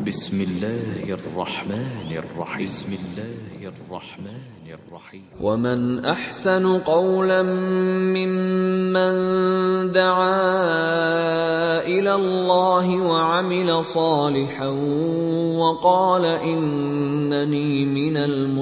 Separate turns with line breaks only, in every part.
بسم الله الرحمن الرحيم بسم الله الرحمن الرحيم
ومن احسن قولا ممن دعا الى الله وعمل صالحا وقال انني من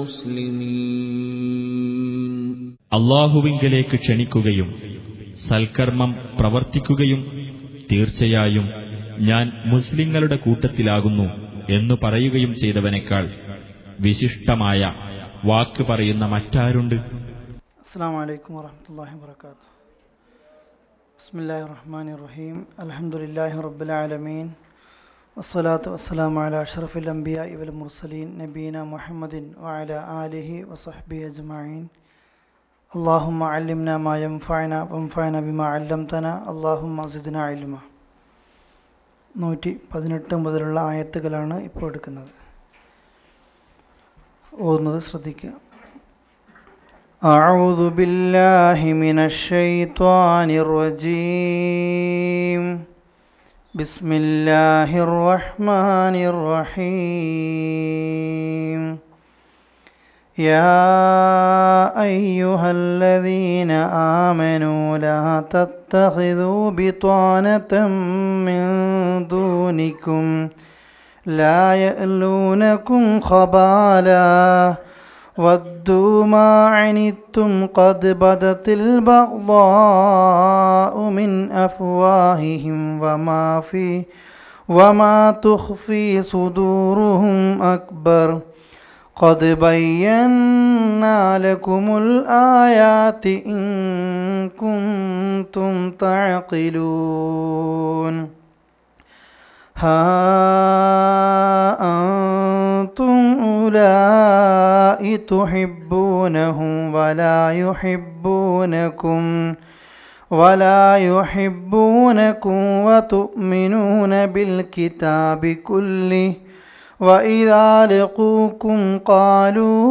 المسلمين
അള്ളാഹുവിങ്കലേക്ക് ക്ഷണിക്കുകയും സൽക്കർമ്മം പ്രവർത്തിക്കുകയും തീർച്ചയായും ഞാൻ മുസ്ലിങ്ങളുടെ കൂട്ടത്തിലാകുന്നു എന്നു പറയുകയും ചെയ്തവനേക്കാൾ വിശിഷ്ടമായ വാക്ക് പറയുന്ന മറ്റാരുണ്ട്
السلام عليكم ورحمة الله وبركاته بسم الله الرحمن الرحيم الحمد لله رب العالمين والصلاة والسلام على أشرف الأنبياء والمرسلين نبينا محمد وعلى آله وصحبه أجمعين اللهم علمنا ما ينفعنا وانفعنا بما علمتنا اللهم زدنا علما നൂറ്റി പതിനെട്ട് മുതലുള്ള ആയത്തുകളാണ് ഇപ്പോൾ എടുക്കുന്നത് ഓതുന്നത് ശ്രദ്ധിക്കുക أعوذ بالله من الشيطان الرجيم بسم الله الرحمن الرحيم يا أيها الذين آمنوا لا تتخذوا بطانة من دونكم لا يألونكم خبالا ودوا ما عنتم قد بدت البغضاء من أفواههم وما في وما تخفي صدورهم أكبر قد بينا لكم الآيات إن كنتم تعقلون ها أنتم أولئك تحبونهم ولا يحبونكم ولا يحبونكم وتؤمنون بالكتاب كله وإذا لقوكم قالوا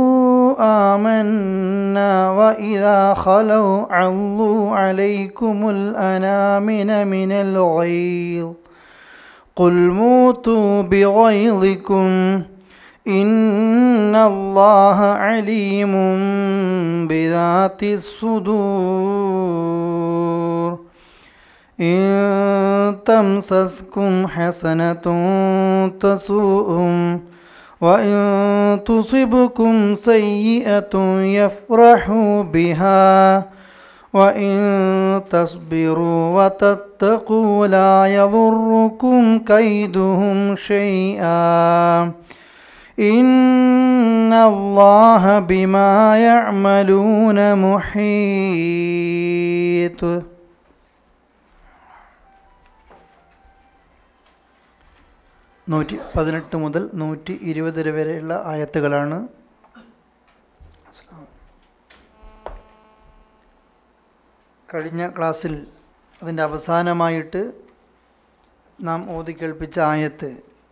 آمنا وإذا خلوا عضوا عليكم الأنامن من الغيظ قل موتوا بغيظكم إن الله عليم بذات الصدور إن تمسسكم حسنة تسوءهم وإن تصبكم سيئة يفرحوا بها وإن تصبروا وتتقوا لا يضركم كيدهم شيئا إن الله بما يعملون محيط നൂറ്റി പതിനെട്ട് മുതൽ നൂറ്റി ഇരുപത് വരെയുള്ള ആയത്തുകളാണ് കഴിഞ്ഞ ക്ലാസ്സിൽ അതിൻ്റെ അവസാനമായിട്ട് നാം ഓതി കേൾപ്പിച്ച ആയത്ത്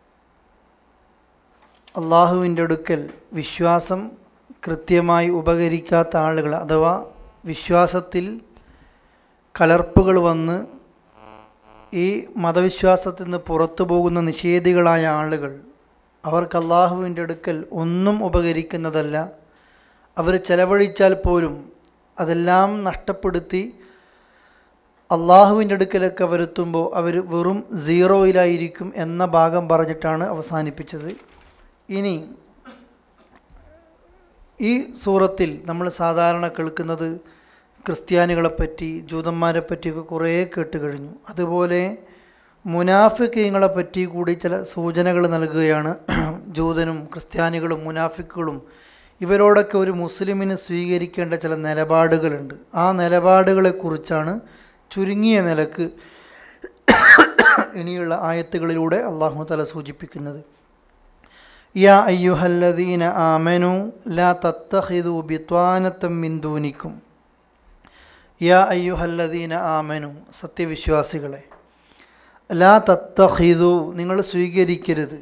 അള്ളാഹുവിൻ്റെ അടുക്കൽ വിശ്വാസം കൃത്യമായി ഉപകരിക്കാത്ത ആളുകൾ അഥവാ വിശ്വാസത്തിൽ കലർപ്പുകൾ വന്ന് ഈ മതവിശ്വാസത്തിൽ നിന്ന് പുറത്തു പോകുന്ന നിഷേധികളായ ആളുകൾ അവർക്ക് അള്ളാഹുവിൻ്റെ അടുക്കൽ ഒന്നും ഉപകരിക്കുന്നതല്ല അവർ ചെലവഴിച്ചാൽ പോലും അതെല്ലാം നഷ്ടപ്പെടുത്തി അള്ളാഹുവിൻ്റെ അടുക്കലൊക്കെ വരുത്തുമ്പോൾ അവർ വെറും സീറോയിലായിരിക്കും എന്ന ഭാഗം പറഞ്ഞിട്ടാണ് അവസാനിപ്പിച്ചത് ഇനി ഈ സൂറത്തിൽ നമ്മൾ സാധാരണ കേൾക്കുന്നത് ക്രിസ്ത്യാനികളെപ്പറ്റി ജൂതന്മാരെ പറ്റിയൊക്കെ കുറേ കേട്ട് കഴിഞ്ഞു അതുപോലെ മുനാഫിക്കങ്ങളെ പറ്റി കൂടി ചില സൂചനകൾ നൽകുകയാണ് ജൂതനും ക്രിസ്ത്യാനികളും മുനാഫിക്കുകളും ഇവരോടൊക്കെ ഒരു മുസ്ലിമിന് സ്വീകരിക്കേണ്ട ചില നിലപാടുകളുണ്ട് ആ നിലപാടുകളെക്കുറിച്ചാണ് ചുരുങ്ങിയ നിലക്ക് ഇനിയുള്ള ആയത്തുകളിലൂടെ അള്ളാഹു തല സൂചിപ്പിക്കുന്നത് യാ അയ്യുഹല്ലദീന ആമനു ലാ തത്തഹിദു ബിത്വാനത്തം മിന്ദൂനിക്കും യാ അയ്യുഹല്ലദീന ആമനു സത്യവിശ്വാസികളെ ലാ തത്തഹിദു നിങ്ങൾ സ്വീകരിക്കരുത്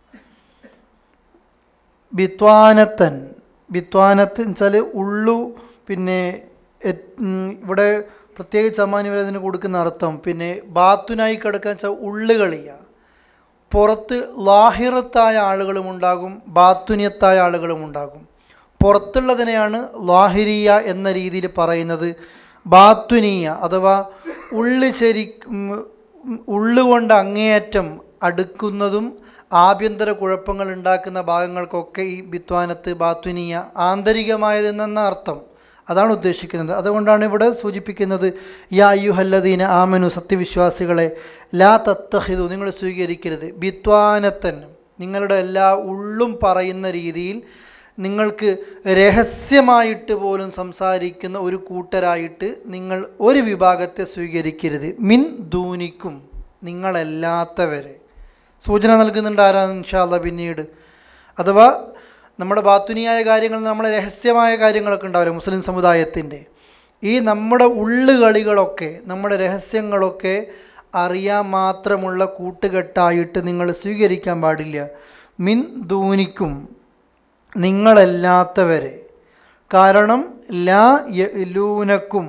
ബിത്വാനത്തൻ ബിത്വാനത്ത് വെച്ചാൽ ഉള്ളു പിന്നെ ഇവിടെ പ്രത്യേകിച്ച് അമ്മാനി അതിന് കൊടുക്കുന്ന അർത്ഥം പിന്നെ ബാത്തുനായി കിടക്കാൻ വെച്ചാൽ ഉള്ളുകളിയ പുറത്ത് ലാഹിറത്തായ ആളുകളും ഉണ്ടാകും ബാത്തുനിയത്തായ ആളുകളും ഉണ്ടാകും പുറത്തുള്ളതിനെയാണ് ലാഹിരിയ എന്ന രീതിയിൽ പറയുന്നത് ബാത്തുനീയ അഥവാ ഉള്ളു ശരി ഉള്ളുകൊണ്ട് അങ്ങേയറ്റം അടുക്കുന്നതും ആഭ്യന്തര കുഴപ്പങ്ങൾ ഉണ്ടാക്കുന്ന ഭാഗങ്ങൾക്കൊക്കെ ഈ ബിത്വാനത്ത് ബാത്തുനീയ ആന്തരികമായതെന്ന അർത്ഥം അതാണ് ഉദ്ദേശിക്കുന്നത് അതുകൊണ്ടാണ് ഇവിടെ സൂചിപ്പിക്കുന്നത് യാ യുഹല്ലദീന ആമനു സത്യവിശ്വാസികളെ ലാ തത്തഹിദു നിങ്ങൾ സ്വീകരിക്കരുത് ബിത്വാനത്തൻ നിങ്ങളുടെ എല്ലാ ഉള്ളും പറയുന്ന രീതിയിൽ നിങ്ങൾക്ക് രഹസ്യമായിട്ട് പോലും സംസാരിക്കുന്ന ഒരു കൂട്ടരായിട്ട് നിങ്ങൾ ഒരു വിഭാഗത്തെ സ്വീകരിക്കരുത് മിൻ ദൂനിക്കും നിങ്ങളല്ലാത്തവരെ സൂചന നൽകുന്നുണ്ട് ആരാണ് ഇൻഷാല്ല പിന്നീട് അഥവാ നമ്മുടെ ബാത്തുനിയായ കാര്യങ്ങൾ നമ്മളെ രഹസ്യമായ കാര്യങ്ങളൊക്കെ ഉണ്ടാവില്ല മുസ്ലിം സമുദായത്തിൻ്റെ ഈ നമ്മുടെ ഉള്ളുകളികളൊക്കെ നമ്മുടെ രഹസ്യങ്ങളൊക്കെ അറിയാൻ മാത്രമുള്ള കൂട്ടുകെട്ടായിട്ട് നിങ്ങൾ സ്വീകരിക്കാൻ പാടില്ല മിൻ ദൂനിക്കും നിങ്ങളല്ലാത്തവരെ കാരണം ലാ യലൂനക്കും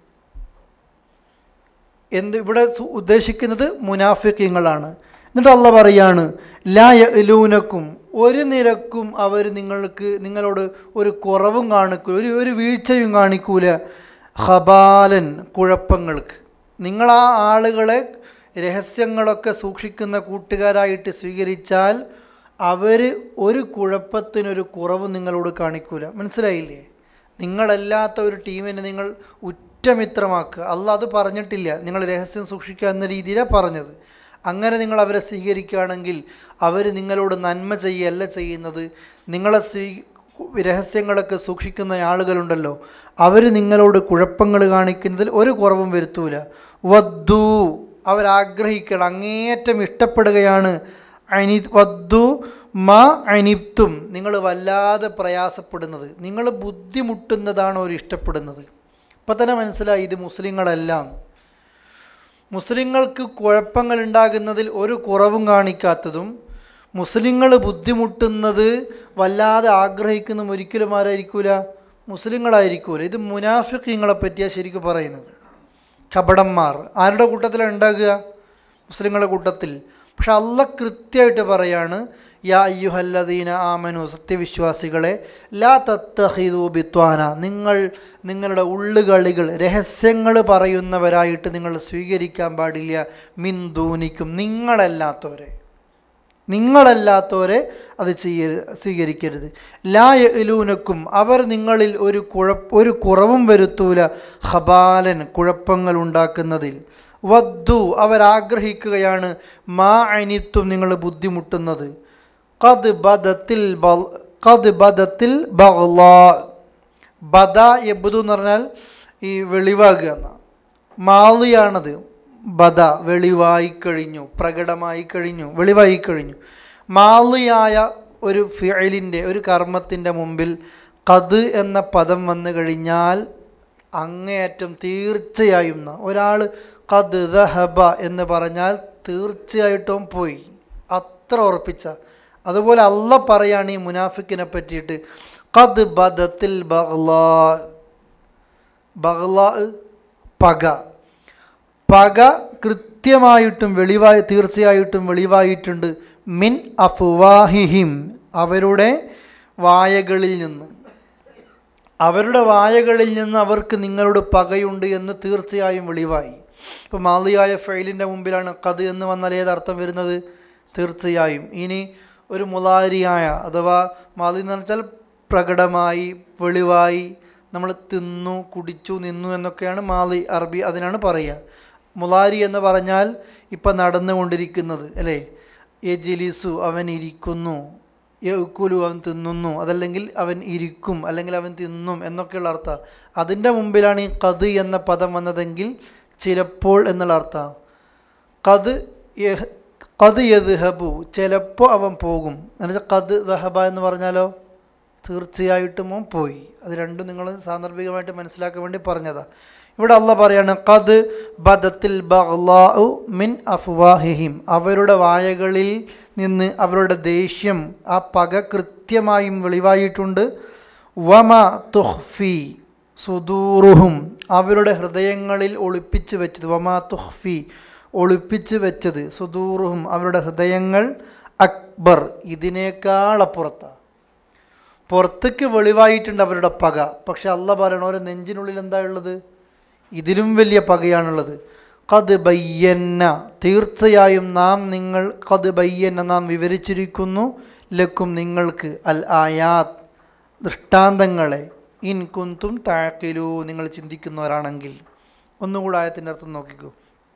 എന്ത് ഇവിടെ സു- ഉദ്ദേശിക്കുന്നത് മുനാഫിക്കങ്ങളാണ് എന്നിട്ട് അള്ള പറയാണ് ലാ യലൂനക്കും ഒരു നിരക്കും അവർ നിങ്ങൾക്ക് നിങ്ങളോട് ഒരു കുറവും കാണിക്കൂല ഒരു ഒരു വീഴ്ചയും കാണിക്കൂല ഹബാലൻ കുഴപ്പങ്ങൾക്ക് നിങ്ങൾ ആ ആളുകളെ രഹസ്യങ്ങളൊക്കെ സൂക്ഷിക്കുന്ന കൂട്ടുകാരായിട്ട് സ്വീകരിച്ചാൽ അവർ ഒരു കുഴപ്പത്തിനൊരു കുറവ് നിങ്ങളോട് കാണിക്കൂല മനസ്സിലായില്ലേ നിങ്ങളല്ലാത്ത ഒരു ടീമിനെ നിങ്ങൾ ഉറ്റമിത്രമാക്കുക അല്ല അത് പറഞ്ഞിട്ടില്ല നിങ്ങൾ രഹസ്യം സൂക്ഷിക്കുക എന്ന രീതിയിലാണ് പറഞ്ഞത് അങ്ങനെ നിങ്ങൾ അവരെ സ്വീകരിക്കുകയാണെങ്കിൽ അവർ നിങ്ങളോട് നന്മ ചെയ്യല്ല ചെയ്യുന്നത് നിങ്ങളെ സ്വീ രഹസ്യങ്ങളൊക്കെ സൂക്ഷിക്കുന്ന ആളുകളുണ്ടല്ലോ അവർ നിങ്ങളോട് കുഴപ്പങ്ങൾ കാണിക്കുന്നതിൽ ഒരു കുറവും വരുത്തൂല വദ്ദു അവരാഗ്രഹിക്കണം അങ്ങേയറ്റം ഇഷ്ടപ്പെടുകയാണ് അനി വദ്ദു മാ അനിപ്തും നിങ്ങൾ വല്ലാതെ പ്രയാസപ്പെടുന്നത് നിങ്ങൾ ബുദ്ധിമുട്ടുന്നതാണ് അവർ ഇഷ്ടപ്പെടുന്നത് ഇപ്പം തന്നെ മനസ്സിലായി ഇത് മുസ്ലിങ്ങളെല്ലാം മുസ്ലിങ്ങൾക്ക് കുഴപ്പങ്ങൾ ഉണ്ടാകുന്നതിൽ ഒരു കുറവും കാണിക്കാത്തതും മുസ്ലിങ്ങൾ ബുദ്ധിമുട്ടുന്നത് വല്ലാതെ ആഗ്രഹിക്കുന്നതും ഒരിക്കലും ആരായിരിക്കൂല മുസ്ലിങ്ങളായിരിക്കൂല ഇത് മുനാഫിഖീങ്ങളെ പറ്റിയാണ് ശരിക്കും പറയുന്നത് കപടന്മാർ ആരുടെ കൂട്ടത്തിലാണ് ഉണ്ടാകുക മുസ്ലിങ്ങളുടെ കൂട്ടത്തിൽ പക്ഷെ അല്ല കൃത്യമായിട്ട് പറയാണ് യാ അയ്യുഹല്ലദീന ആമനു സത്യവിശ്വാസികളെ ലാ തത്തഹിദു ബിത്വാന നിങ്ങൾ നിങ്ങളുടെ ഉള്ളുകളികൾ രഹസ്യങ്ങൾ പറയുന്നവരായിട്ട് നിങ്ങൾ സ്വീകരിക്കാൻ പാടില്ല മിന്ദൂനിക്കും നിങ്ങളല്ലാത്തവരെ നിങ്ങളല്ലാത്തവരെ അത് ചെയ്യരുത് സ്വീകരിക്കരുത് ലാ യലൂനക്കും അവർ നിങ്ങളിൽ ഒരു കുഴപ്പ ഒരു കുറവും വരുത്തൂല ഹബാലൻ കുഴപ്പങ്ങൾ ഉണ്ടാക്കുന്നതിൽ വദ്ദു അവരാഗ്രഹിക്കുകയാണ് മാ അനിത്തും നിങ്ങൾ ബുദ്ധിമുട്ടുന്നത് കത് ബദത്തിൽ ബൽ- കത് ബദത്തിൽ ബഗ്ലാ. ബദ എബുദു എന്ന് പറഞ്ഞാൽ ഈ വെളിവാകുക എന്ന മാളിയാണത് ബദ വെളിവായി കഴിഞ്ഞു പ്രകടമായി കഴിഞ്ഞു വെളിവായി കഴിഞ്ഞു മാളിയായ ഒരു ഫിയലിൻ്റെ ഒരു കർമ്മത്തിൻ്റെ മുമ്പിൽ കത് എന്ന പദം വന്നു കഴിഞ്ഞാൽ അങ്ങേയറ്റം തീർച്ചയായും ന- ഒരാൾ കത് ദഹബ എന്ന് പറഞ്ഞാൽ തീർച്ചയായിട്ടും പോയി അത്ര ഉറപ്പിച്ച അതുപോലെ അല്ല പറയാണ് ഈ മുനാഫിക്കിനെ പറ്റിയിട്ട് കത് ബദത്തിൽ ബഗ്ലാ ബഗ്ലാ പക പക കൃത്യമായിട്ടും വെളിവായി തീർച്ചയായിട്ടും വെളിവായിട്ടുണ്ട് മിൻ അഫ്വാഹിഹിം അവരുടെ വായകളിൽ നിന്ന് അവരുടെ വായകളിൽ നിന്ന് അവർക്ക് നിങ്ങളോട് പകയുണ്ട് എന്ന് തീർച്ചയായും വെളിവായി ഇപ്പോൾ മാലിയായ ഫെയിലിൻ്റെ മുമ്പിലാണ് കത് എന്ന് വന്നാൽ ഏതർത്ഥം വരുന്നത് തീർച്ചയായും ഇനി ഒരു മുലാരിയായ അഥവാ മാലി എന്ന് വെച്ചാൽ പ്രകടമായി വെളിവായി നമ്മൾ തിന്നു കുടിച്ചു നിന്നു എന്നൊക്കെയാണ് മാലി അറബി അതിനാണ് പറയുക മുലാരി എന്ന് പറഞ്ഞാൽ ഇപ്പം നടന്നുകൊണ്ടിരിക്കുന്നത് അല്ലേ യജിലിസു അവൻ ഇരിക്കുന്നു യക്കുലു അവൻ തിന്നുന്നു അതല്ലെങ്കിൽ അവൻ ഇരിക്കും അല്ലെങ്കിൽ അവൻ തിന്നും എന്നൊക്കെയുള്ള അർത്ഥം അതിൻ്റെ മുമ്പിലാണ് ഈ കത് എന്ന പദം വന്നതെങ്കിൽ ചിലപ്പോൾ എന്നുള്ള അർത്ഥം കത് യഹ് കത് യദ്ഹബു ചിലപ്പോൾ അവൻ പോകും എന്നുവെച്ചാൽ കത് ദഹബ എന്ന് പറഞ്ഞാലോ തീർച്ചയായിട്ടും അവൻ പോയി അത് രണ്ടും നിങ്ങൾ സാന്ദർഭികമായിട്ട് മനസ്സിലാക്കാൻ വേണ്ടി പറഞ്ഞതാ ഇവിടെ അല്ല പറയാണ് കത് ബദത്തിൽ ബഗ്ലാഉ മിൻ അഫ്വാഹിഹിം അവരുടെ വായകളിൽ നിന്ന് അവരുടെ ദേഷ്യം ആ പക കൃത്യമായും വെളിവായിട്ടുണ്ട് വമ തുഹ്ഫി സുദൂറുഹും അവരുടെ ഹൃദയങ്ങളിൽ ഒളിപ്പിച്ച് വെച്ചത് വമാ തുഹ്ഫി ഒളിപ്പിച്ച് വെച്ചത് സുദൂറുഹും അവരുടെ ഹൃദയങ്ങൾ അക്ബർ ഇതിനേക്കാൾ അപ്പുറത്താണ് പുറത്തേക്ക് വെളിവായിട്ടുണ്ട് അവരുടെ പക പക്ഷെ അല്ല പറയണ ഓരോ നെഞ്ചിനുള്ളിൽ എന്താ ഉള്ളത് ഇതിലും വലിയ പകയാണുള്ളത് കത് ബയ്യന്ന തീർച്ചയായും നാം നിങ്ങൾ കത് ബയ്യന്ന നാം വിവരിച്ചിരിക്കുന്നു ലക്കും നിങ്ങൾക്ക് അൽ ആയാത്ത് ദൃഷ്ടാന്തങ്ങളെ ഇൻ കുന്തും താക്കിലു നിങ്ങൾ ചിന്തിക്കുന്നവരാണെങ്കിൽ ഒന്നുകൂടെ ആയത്തിൻ്റെ അർത്ഥം നോക്കിക്കൂ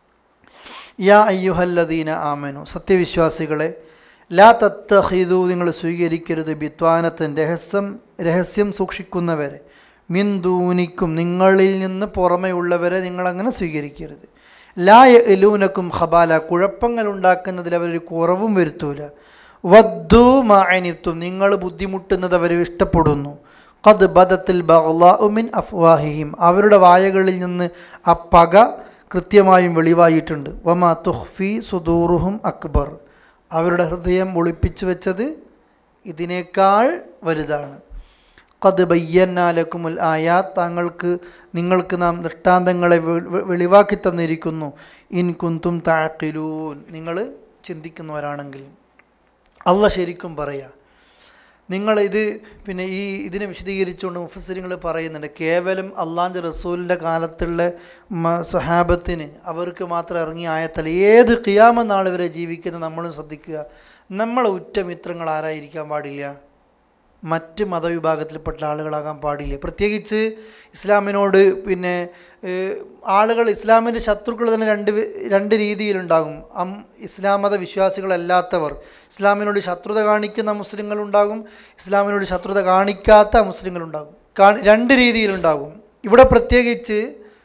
യാ അയ്യുഹല്ലദീന ആമനു സത്യവിശ്വാസികളെ ലാ തത്തഹിദു നിങ്ങൾ സ്വീകരിക്കരുത് ബിത്വാനത്തൻ രഹസ്യം രഹസ്യം സൂക്ഷിക്കുന്നവരെ മിന്ദൂനിക്കും നിങ്ങളിൽ നിന്ന് പുറമെയുള്ളവരെ നിങ്ങളങ്ങനെ സ്വീകരിക്കരുത് ലാ എലൂനക്കും ഹബാല കുഴപ്പങ്ങൾ ഉണ്ടാക്കുന്നതിൽ അവരൊരു കുറവും വരുത്തൂല വദ്ദു മാനിത്തും നിങ്ങൾ ബുദ്ധിമുട്ടുന്നത് അവർ ഇഷ്ടപ്പെടുന്നു ഖദ് ബദത്തിൽ ബഹ്ലാഉമിൻ അഫ്വാഹിഹിം അവരുടെ വായകളിൽ നിന്ന് ആ പക കൃത്യമായും വെളിവായിട്ടുണ്ട് വമാ തുഹ്ഫി സുദൂറുഹും അക്ബർ അവരുടെ ഹൃദയം ഒളിപ്പിച്ചു വെച്ചത് ഇതിനേക്കാൾ വലുതാണ് ഖദ് ബയ്യന്നാലക്കുമുൽ ആയാത്ത് താങ്കൾക്ക് നിങ്ങൾക്ക് നാം ദൃഷ്ടാന്തങ്ങളെ വെ- വെ- വെളിവാക്കി തന്നിരിക്കുന്നു ഇൻ കുന്തും താക്കിലൂൻ നിങ്ങൾ ചിന്തിക്കുന്നവരാണെങ്കിൽ അള്ള ശരിക്കും പറയാ നിങ്ങൾ ഇത് പിന്നെ ഈ ഇതിനെ വിശദീകരിച്ചുകൊണ്ട് മുഫസ്സിരിങ്ങൾ പറയുന്നുണ്ട് കേവലം അള്ളാൻ്റെ റസൂലിൻ്റെ കാലത്തുള്ള മ- സ്വഹാബത്തിന് അവർക്ക് മാത്രം ഇറങ്ങിയ ആയത്തല്ല ഏത് ഖിയാമ നാൾ വരെ ജീവിക്കുന്ന നമ്മളും ശ്രദ്ധിക്കുക നമ്മളെ ഉറ്റമിത്രങ്ങൾ ആരായിരിക്കാൻ പാടില്ല മറ്റ് മതവിഭാഗത്തിൽപ്പെട്ട ആളുകളാകാൻ പാടില്ല പ്രത്യേകിച്ച് ഇസ്ലാമിനോട് പിന്നെ ഏഹ്, ആളുകൾ ഇസ്ലാമിൻ്റെ ശത്രുക്കൾ തന്നെ രണ്ട് വി- രണ്ട് രീതിയിലുണ്ടാകും അം ഇസ്ലാം മത വിശ്വാസികളല്ലാത്തവർ ഇസ്ലാമിനോട് ശത്രുത കാണിക്കുന്ന മുസ്ലിങ്ങളുണ്ടാകും ഇസ്ലാമിനോട് ശത്രുത കാണിക്കാത്ത മുസ്ലിങ്ങളുണ്ടാകും കാണി രണ്ട് രീതിയിലുണ്ടാകും ഇവിടെ പ്രത്യേകിച്ച്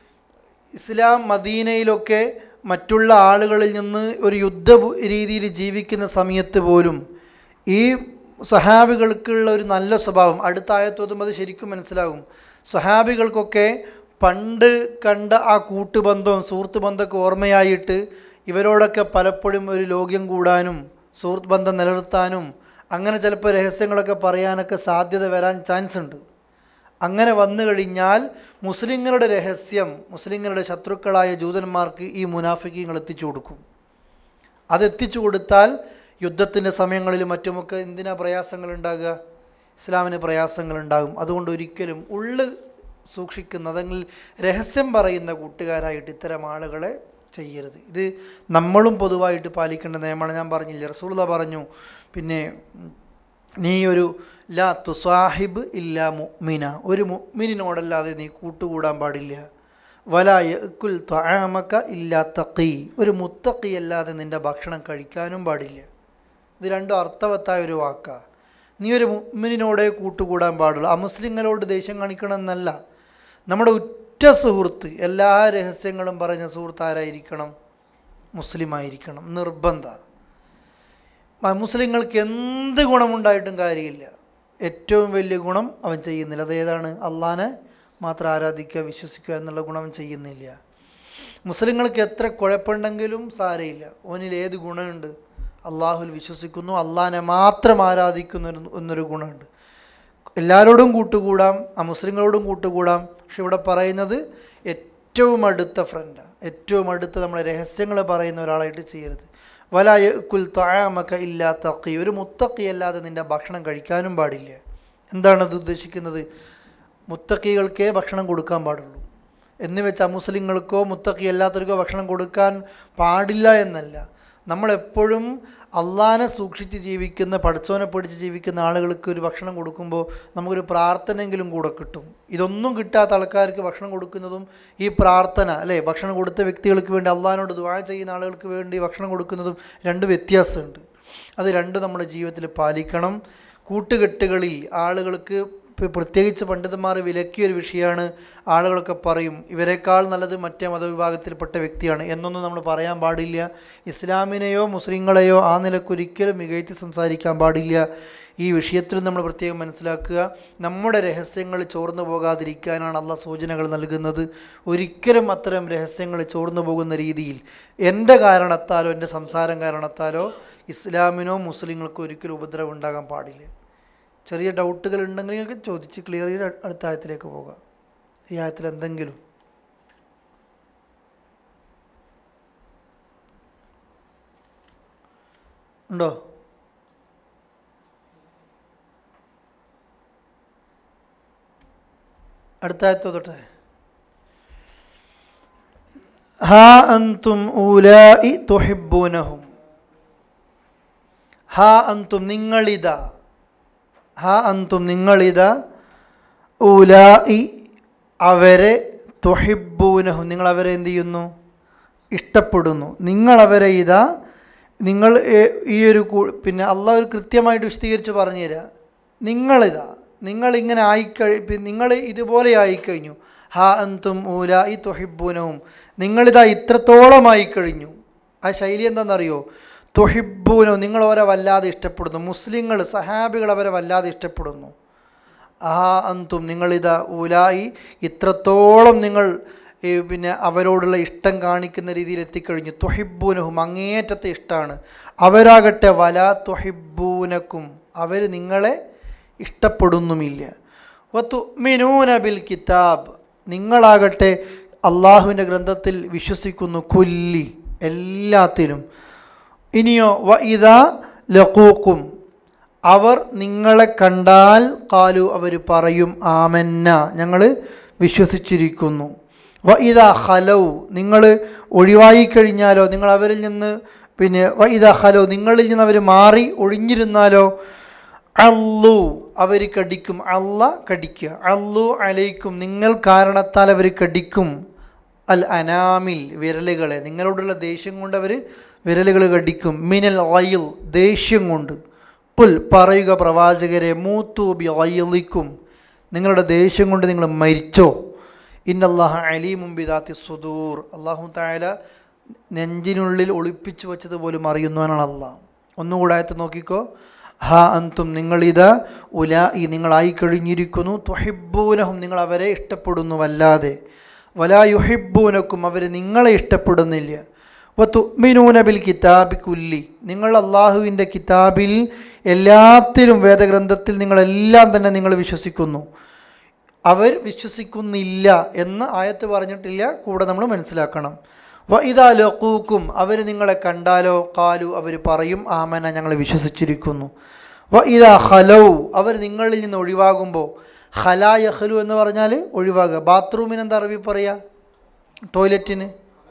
ഇസ്ലാം മദീനയിലൊക്കെ മറ്റുള്ള ആളുകളിൽ നിന്ന് ഒരു യുദ്ധ ഭൂ- രീതിയിൽ ജീവിക്കുന്ന സമയത്ത് പോലും ഈ സഹാബികൾക്കുള്ള ഒരു നല്ല സ്വഭാവം അടുത്ത ആയത്തോതും അത് ശരിക്കും മനസ്സിലാകും സഹാബികൾക്കൊക്കെ പണ്ട് കണ്ട ആ കൂട്ടുബന്ധവും സുഹൃത്ത് ബന്ധമൊക്കെ ഓർമ്മയായിട്ട് ഇവരോടൊക്കെ പലപ്പോഴും ഒരു ലോക്യം കൂടാനും സുഹൃത്ത് ബന്ധം നിലനിർത്താനും അങ്ങനെ ചിലപ്പോൾ രഹസ്യങ്ങളൊക്കെ പറയാനൊക്കെ സാധ്യത വരാൻ ചാൻസ് ഉണ്ട് അങ്ങനെ വന്നു കഴിഞ്ഞാൽ മുസ്ലിങ്ങളുടെ രഹസ്യം മുസ്ലിങ്ങളുടെ ശത്രുക്കളായ ജൂതന്മാർക്ക് ഈ മുനാഫിക്കങ്ങൾ എത്തിച്ചു കൊടുക്കും അതെത്തിച്ചു കൊടുത്താൽ യുദ്ധത്തിൻ്റെ സമയങ്ങളിലും മറ്റുമൊക്കെ എന്തിനാ പ്രയാസങ്ങൾ ഉണ്ടാകുക ഇസ്ലാമിന് പ്രയാസങ്ങൾ ഉണ്ടാകും അതുകൊണ്ട് ഒരിക്കലും ഉള്ളു സൂക്ഷിക്കുന്ന അല്ലെങ്കിൽ രഹസ്യം പറയുന്ന കൂട്ടുകാരായിട്ട് ഇത്തരം ആളുകളെ ചെയ്യരുത് ഇത് നമ്മളും പൊതുവായിട്ട് പാലിക്കേണ്ട നിയമമാണ് ഞാൻ പറഞ്ഞില്ല റസൂള്ള പറഞ്ഞു പിന്നെ ഉം, നീ ഒരു ലാ തുസാഹിബ് ഇല്ല മുഅ്മിന ഒരു മുഅ്മിനിനോടല്ലാതെ നീ കൂട്ടുകൂടാൻ പാടില്ല വലാ യഅ്കുൽ ത്വആമക ഇല്ലാ തഖി ഒരു മുത്തഖി അല്ലാതെ നിന്റെ ഭക്ഷണം കഴിക്കാനും പാടില്ല ഇത് രണ്ടും അർത്ഥവത്തായ ഒരു വാക്കാ നീ ഒരു മുഅ്മിനിനോടേ കൂട്ടുകൂടാൻ പാടുള്ളൂ അമുസ്ലിങ്ങളോട് ദേഷ്യം കാണിക്കണം എന്നല്ല നമ്മുടെ ഉറ്റ സുഹൃത്ത് എല്ലാ രഹസ്യങ്ങളും പറഞ്ഞ സുഹൃത്ത് ആരായിരിക്കണം മുസ്ലിം ആയിരിക്കണം നിർബന്ധ മ- മുസ്ലിങ്ങൾക്ക് എന്ത് ഗുണമുണ്ടായിട്ടും കാര്യമില്ല ഏറ്റവും വലിയ ഗുണം അവൻ ചെയ്യുന്നില്ല അതേതാണ് അള്ളാനെ മാത്രം ആരാധിക്കുക വിശ്വസിക്കുക എന്നുള്ള ഗുണം അവൻ ചെയ്യുന്നില്ല മുസ്ലിങ്ങൾക്ക് എത്ര കുഴപ്പമുണ്ടെങ്കിലും സാരയില്ല ഓനിൽ ഏത് ഗുണമുണ്ട് അള്ളാഹുൽ വിശ്വസിക്കുന്നു അള്ളാനെ മാത്രം ആരാധിക്കുന്നു എന്ന് എന്നൊരു ഗുണമുണ്ട് എല്ലാവരോടും കൂട്ടുകൂടാം ആ മുസ്ലിങ്ങളോടും കൂട്ടുകൂടാം പക്ഷെ ഇവിടെ പറയുന്നത് ഏറ്റവും അടുത്ത ഫ്രണ്ടാണ് ഏറ്റവും അടുത്ത നമ്മളെ രഹസ്യങ്ങൾ പറയുന്ന ഒരാളായിട്ട് ചെയ്യരുത് വലായ കുൽ താമക്ക ഇല്ലാത്ത ഒരു മുത്തക്കി അല്ലാതെ നിന്റെ ഭക്ഷണം കഴിക്കാനും പാടില്ല എന്താണ് അത് ഉദ്ദേശിക്കുന്നത് മുത്തക്കികൾക്കേ ഭക്ഷണം കൊടുക്കാൻ പാടുള്ളൂ എന്ന് വെച്ച് അമുസ്ലിങ്ങൾക്കോ മുത്തക്കി അല്ലാത്തവർക്കോ ഭക്ഷണം കൊടുക്കാൻ പാടില്ല എന്നല്ല നമ്മളെപ്പോഴും അള്ളാനെ സൂക്ഷിച്ച് ജീവിക്കുന്ന പഠിച്ചോനെ പഠിച്ച് ജീവിക്കുന്ന ആളുകൾക്ക് ഒരു ഭക്ഷണം കൊടുക്കുമ്പോൾ നമുക്കൊരു പ്രാർത്ഥനയെങ്കിലും കൂടെ കിട്ടും ഇതൊന്നും കിട്ടാത്ത ആൾക്കാർക്ക് ഭക്ഷണം കൊടുക്കുന്നതും ഈ പ്രാർത്ഥന അല്ലേ ഭക്ഷണം കൊടുത്ത വ്യക്തികൾക്ക് വേണ്ടി അള്ളാഹിനോട് ദുആ ചെയ്യുന്ന ആളുകൾക്ക് വേണ്ടി ഭക്ഷണം കൊടുക്കുന്നതും രണ്ട് വ്യത്യാസമുണ്ട് അത് രണ്ടും നമ്മുടെ ജീവിതത്തിൽ പാലിക്കണം കൂട്ടുകെട്ടുകളിൽ ആളുകൾക്ക് ഇപ്പം പ്രത്യേകിച്ച് പണ്ഡിതന്മാർ വിലക്കിയ ഒരു വിഷയമാണ് ആളുകളൊക്കെ പറയും ഇവരെക്കാൾ നല്ലത് മറ്റേ മതവിഭാഗത്തിൽപ്പെട്ട വ്യക്തിയാണ് എന്നൊന്നും നമ്മൾ പറയാൻ പാടില്ല ഇസ്ലാമിനെയോ മുസ്ലിങ്ങളെയോ ആ നിലക്കൊരിക്കലും മികഴ്ത്തി സംസാരിക്കാൻ പാടില്ല ഈ വിഷയത്തിൽ നമ്മൾ പ്രത്യേകം മനസ്സിലാക്കുക നമ്മുടെ രഹസ്യങ്ങൾ ചോർന്നു പോകാതിരിക്കാനാണ് അള്ള സൂചനകൾ നൽകുന്നത് ഒരിക്കലും അത്തരം രഹസ്യങ്ങൾ ചോർന്നു പോകുന്ന രീതിയിൽ എൻ്റെ കാരണത്താലോ എൻ്റെ സംസാരം കാരണത്താലോ ഇസ്ലാമിനോ മുസ്ലിങ്ങൾക്കോ ഒരിക്കലും ഉപദ്രവം ഉണ്ടാകാൻ പാടില്ല ചെറിയ ഡൗട്ടുകൾ ഉണ്ടെങ്കിൽ നിങ്ങൾക്ക് ചോദിച്ച് ക്ലിയർ ചെയ്ത് അടുത്ത ആയത്തിലേക്ക് പോകാം ഈ ആയത്തിൽ എന്തെങ്കിലും ഉണ്ടോ അടുത്ത ആയത്ത് തൊട്ടെ ഹാ അന്തും ഊലായി തുഹിബ്ബൂനഹും ഹാ അന്തും നിങ്ങളിതാ ഹാ അന്തും നിങ്ങളിതാ ഊലായി അവരെ തുഹിബ്ബൂനഹും നിങ്ങൾ അവരെ എന്ത് ചെയ്യുന്നു ഇഷ്ടപ്പെടുന്നു നിങ്ങൾ അവരെ ഇതാ നിങ്ങൾ ഏ- ഈ ഒരു കൂ- പിന്നെ അള്ളാഹ് ഒരു കൃത്യമായിട്ട് വിശദീകരിച്ച് പറഞ്ഞു തരാം നിങ്ങളിതാ നിങ്ങളിങ്ങനെ ആയിക്കഴി പി- നിങ്ങൾ ഇതുപോലെ ആയിക്കഴിഞ്ഞു ഹാ അന്തും ഊല ഈ തൊഹിബൂനവും നിങ്ങളിതാ ഇത്രത്തോളം ആയിക്കഴിഞ്ഞു ആ ശൈലി എന്താണെന്നറിയോ തൊഹിബൂനവും നിങ്ങൾ അവരെ വല്ലാതെ ഇഷ്ടപ്പെടുന്നു മുസ്ലിങ്ങൾ സഹാബികൾ അവരെ വല്ലാതെ ഇഷ്ടപ്പെടുന്നു ആ അന്തും നിങ്ങളിതാ ഊലായി ഇത്രത്തോളം നിങ്ങൾ ഈ പിന്നെ അവരോടുള്ള ഇഷ്ടം കാണിക്കുന്ന രീതിയിൽ എത്തിക്കഴിഞ്ഞു തൊഹിബൂനഹും അങ്ങേയറ്റത്തെ ഇഷ്ടമാണ് അവരാകട്ടെ വല തൊഹിബൂനക്കും അവർ നിങ്ങളെ ഇഷ്ടപ്പെടുന്നുമില്ല വത്തുമിനൂന ബിൽ കിതാബ് നിങ്ങളാകട്ടെ അള്ളാഹുവിൻ്റെ ഗ്രന്ഥത്തിൽ വിശ്വസിക്കുന്നു കൊല്ലി എല്ലാത്തിലും ഇനിയോ വ ഇതാ ലക്കൂക്കും അവർ നിങ്ങളെ കണ്ടാൽ കാലു അവർ പറയും ആമന്ന ഞങ്ങൾ വിശ്വസിച്ചിരിക്കുന്നു വ ഇതാ ഹലൗ നിങ്ങൾ ഒഴിവായിക്കഴിഞ്ഞാലോ നിങ്ങൾ അവരിൽ നിന്ന് പിന്നെ വ ഇതാ ഹലോ നിങ്ങളിൽ നിന്ന് അവർ മാറി ഒഴിഞ്ഞിരുന്നാലോ അള്ളു അവർ കടിക്കും അല്ല കടിക്കുക അള്ളു അലൈക്കും നിങ്ങൾ കാരണത്താൽ അവർ കടിക്കും അൽ അനാമിൽ വിരലുകളെ നിങ്ങളോടുള്ള ദേഷ്യം കൊണ്ട് അവർ വിരലുകൾ കടിക്കും മിനൽ ഓയിൽ ദേഷ്യം കൊണ്ട് പുൽ പറയുക പ്രവാചകരെ മൂത്തു ബി ഓയിലിക്കും നിങ്ങളുടെ ദേഷ്യം കൊണ്ട് നിങ്ങൾ മരിച്ചോ ഇന്നല്ലാഹ അലീമും ബിദാത്തി സുദൂർ അള്ളാഹു തായാല നെഞ്ചിനുള്ളിൽ ഒളിപ്പിച്ചു വച്ചത് പോലും അറിയുന്നവനാണ് അള്ളാഹ് ഒന്നുകൂടെ ആയത്ത് നോക്കിക്കോ ഹാ അന്തും നിങ്ങളിത് ഉലാ ഈ നിങ്ങളായി കഴിഞ്ഞിരിക്കുന്നു തുഹിബൂനഹും നിങ്ങൾ അവരെ ഇഷ്ടപ്പെടുന്നു വല്ലാതെ വലാ യുഹിബൂനക്കും അവർ നിങ്ങളെ ഇഷ്ടപ്പെടുന്നില്ല വത്തുമിനൂന ബിൽ കിതാബി കുല്ലി നിങ്ങൾ അള്ളാഹുവിൻ്റെ കിതാബിൽ എല്ലാത്തിലും വേദഗ്രന്ഥത്തിൽ നിങ്ങളെല്ലാം തന്നെ നിങ്ങൾ വിശ്വസിക്കുന്നു അവർ വിശ്വസിക്കുന്നില്ല എന്ന് ആയത്ത് പറഞ്ഞിട്ടില്ല കൂടെ നമ്മൾ മനസ്സിലാക്കണം വ ഇതാ ലക്കൂക്കും അവർ നിങ്ങളെ കണ്ടാലോ കാലു അവർ പറയും ആമന ഞങ്ങൾ വിശ്വസിച്ചിരിക്കുന്നു വ ഇതാ ഹലൗ അവർ നിങ്ങളിൽ നിന്ന് ഒഴിവാകുമ്പോൾ ഹലാ യഹലു എന്ന് പറഞ്ഞാൽ ഒഴിവാകുക ബാത്റൂമിന് എന്താ അറബി പറയുക ടോയ്ലറ്റിന്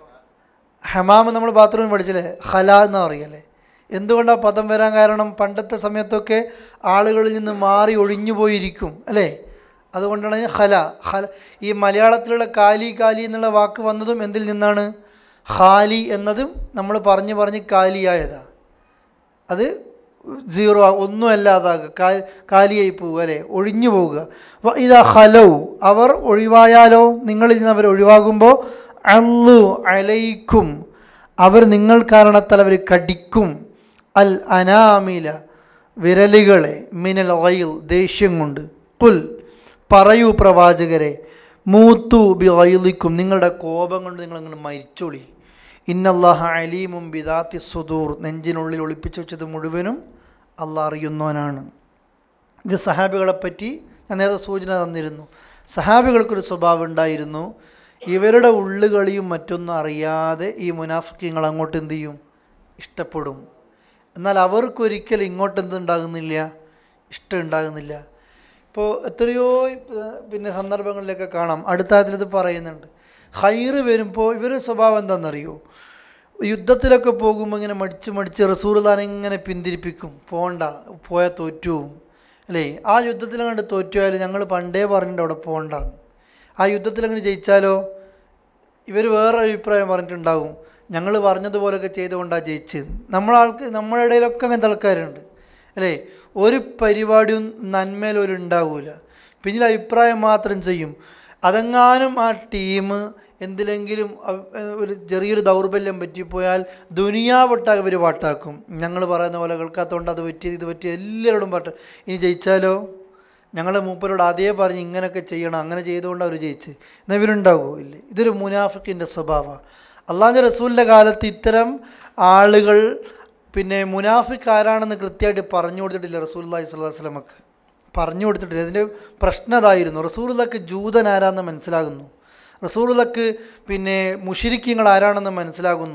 ഹമാമ് നമ്മൾ ബാത്റൂമിൽ പഠിച്ചില്ലേ ഹല എന്ന് പറയല്ലേ എന്തുകൊണ്ടാണ് പദം വരാൻ കാരണം പണ്ടത്തെ സമയത്തൊക്കെ ആളുകളിൽ നിന്ന് മാറി ഒഴിഞ്ഞു പോയിരിക്കും അല്ലേ അതുകൊണ്ടാണ് അതിന് ഹല ഹല ഈ മലയാളത്തിലുള്ള കാലി കാലി എന്നുള്ള വാക്ക് വന്നതും എന്തിൽ നിന്നാണ് ഹാലി എന്നതും നമ്മൾ പറഞ്ഞ് പറഞ്ഞ് കാലിയായതാ അത് സീറോ ആ- ഒന്നും അല്ലാതാകുക കാ- കാലിയായി പോവുക അല്ലേ ഒഴിഞ്ഞു പോവുക വ ഇതാ ഹലൗ അവർ ഒഴിവായാലോ നിങ്ങളിൽ നിന്ന് അവർ ഒഴിവാകുമ്പോൾ അല്ലു അലൈക്കും അവർ നിങ്ങൾ കാരണത്താൽ അവർ കടിക്കും അൽ അനാമില വിരലുകളെ മിനൽ ഓയിൽ ദേഷ്യം കൊണ്ട് പുൽ പറയൂ പ്രവാചകരെ മൂത്തു ബി ഓയിലിക്കും നിങ്ങളുടെ കോപം കൊണ്ട് നിങ്ങൾ അങ്ങനെ മരിച്ചോളി ഇന്നല്ലാഹ അലീമും ബിദാത്തി സുദൂർ നെഞ്ചിനുള്ളിൽ ഒളിപ്പിച്ചു വെച്ചത് മുഴുവനും അള്ളാഹ് അറിയുന്നവനാണ് ഇത് സഹാബികളെപ്പറ്റി ഞാൻ നേരത്തെ സൂചന തന്നിരുന്നു സഹാബികൾക്കൊരു സ്വഭാവം ഉണ്ടായിരുന്നു ഇവരുടെ ഉള്ളുകളിയും മറ്റൊന്നും അറിയാതെ ഈ മുനാഫിക്കങ്ങൾ അങ്ങോട്ട് എന്ത് ചെയ്യും ഇഷ്ടപ്പെടും എന്നാൽ അവർക്കൊരിക്കലും ഇങ്ങോട്ട് എന്തുണ്ടാകുന്നില്ല ഇഷ്ടം ഉണ്ടാകുന്നില്ല ഇപ്പോൾ എത്രയോ ഏർ, പിന്നെ സന്ദർഭങ്ങളിലൊക്കെ കാണാം അടുത്ത ആയത്തിൽ ഇത് പറയുന്നുണ്ട് ഹൈറ് വരുമ്പോൾ ഇവരുടെ സ്വഭാവം എന്താണെന്നറിയോ യുദ്ധത്തിലൊക്കെ പോകുമ്പോൾ ഇങ്ങനെ മടിച്ച് മടിച്ച് റസൂർദാനെ ഇങ്ങനെ പിന്തിരിപ്പിക്കും പോണ്ട പോയാൽ തോറ്റുവും അല്ലേ ആ യുദ്ധത്തിലങ്ങോട്ട് തോറ്റുപോയാൽ ഞങ്ങൾ പണ്ടേ പറഞ്ഞിട്ട് അവിടെ പോകണ്ട ആ യുദ്ധത്തിലങ്ങനെ ജയിച്ചാലോ ഇവർ വേറെ അഭിപ്രായം പറഞ്ഞിട്ടുണ്ടാകും ഞങ്ങൾ പറഞ്ഞതുപോലൊക്കെ ചെയ്തുകൊണ്ടാണ് ജയിച്ചത് നമ്മളാൾക്ക് നമ്മുടെ ഇടയിലൊക്കെ അങ്ങനത്തെ ആൾക്കാരുണ്ട് അല്ലേ ഒരു പരിപാടിയും നന്മയിൽ ഒരു ഉണ്ടാവില്ല പിന്നിൽ അഭിപ്രായം മാത്രം ചെയ്യും അതെങ്ങാനും ആ ടീം എന്തിലെങ്കിലും അവ- ഏഹ് ഒരു ചെറിയൊരു ദൗർബല്യം പറ്റിപ്പോയാൽ ദുനിയാവൊട്ടാകെ ഇവർ പാട്ടാക്കും ഞങ്ങൾ പറയുന്ന പോലെ കേൾക്കാത്തതുകൊണ്ട് അത് പറ്റിയത് ഇത് പറ്റിയത് എല്ലാവരോടും പാട്ട് ഇനി ജയിച്ചാലോ ഞങ്ങൾ മൂപ്പരോട് അതേ പറഞ്ഞ് ഇങ്ങനെയൊക്കെ ചെയ്യണം അങ്ങനെ ചെയ്തുകൊണ്ട് അവർ ജയിച്ച് എന്നാൽ ഇവരുണ്ടാകുമോ ഇല്ല ഇതൊരു മുനാഫിക്കിൻ്റെ സ്വഭാവമാണ് അള്ളാഹുൻ്റെ റസൂലിൻ്റെ കാലത്ത് ഇത്തരം ആളുകൾ പിന്നെ മുനാഫിക്ക് ആരാണെന്ന് കൃത്യമായിട്ട് പറഞ്ഞു കൊടുത്തിട്ടില്ല റസൂൽ അള്ളാഹി സ്വല്ലാ വസ്ലമക്ക് പറഞ്ഞു കൊടുത്തിട്ടില്ല അതിൻ്റെ പ്രശ്നം അതായിരുന്നു റസൂലുള്ളക്ക് ജൂതൻ ആരാന്ന് മനസ്സിലാകുന്നു റസൂലുള്ളക്ക് പിന്നെ മുഷിരിക്കങ്ങൾ ആരാണെന്ന് മനസ്സിലാകുന്നു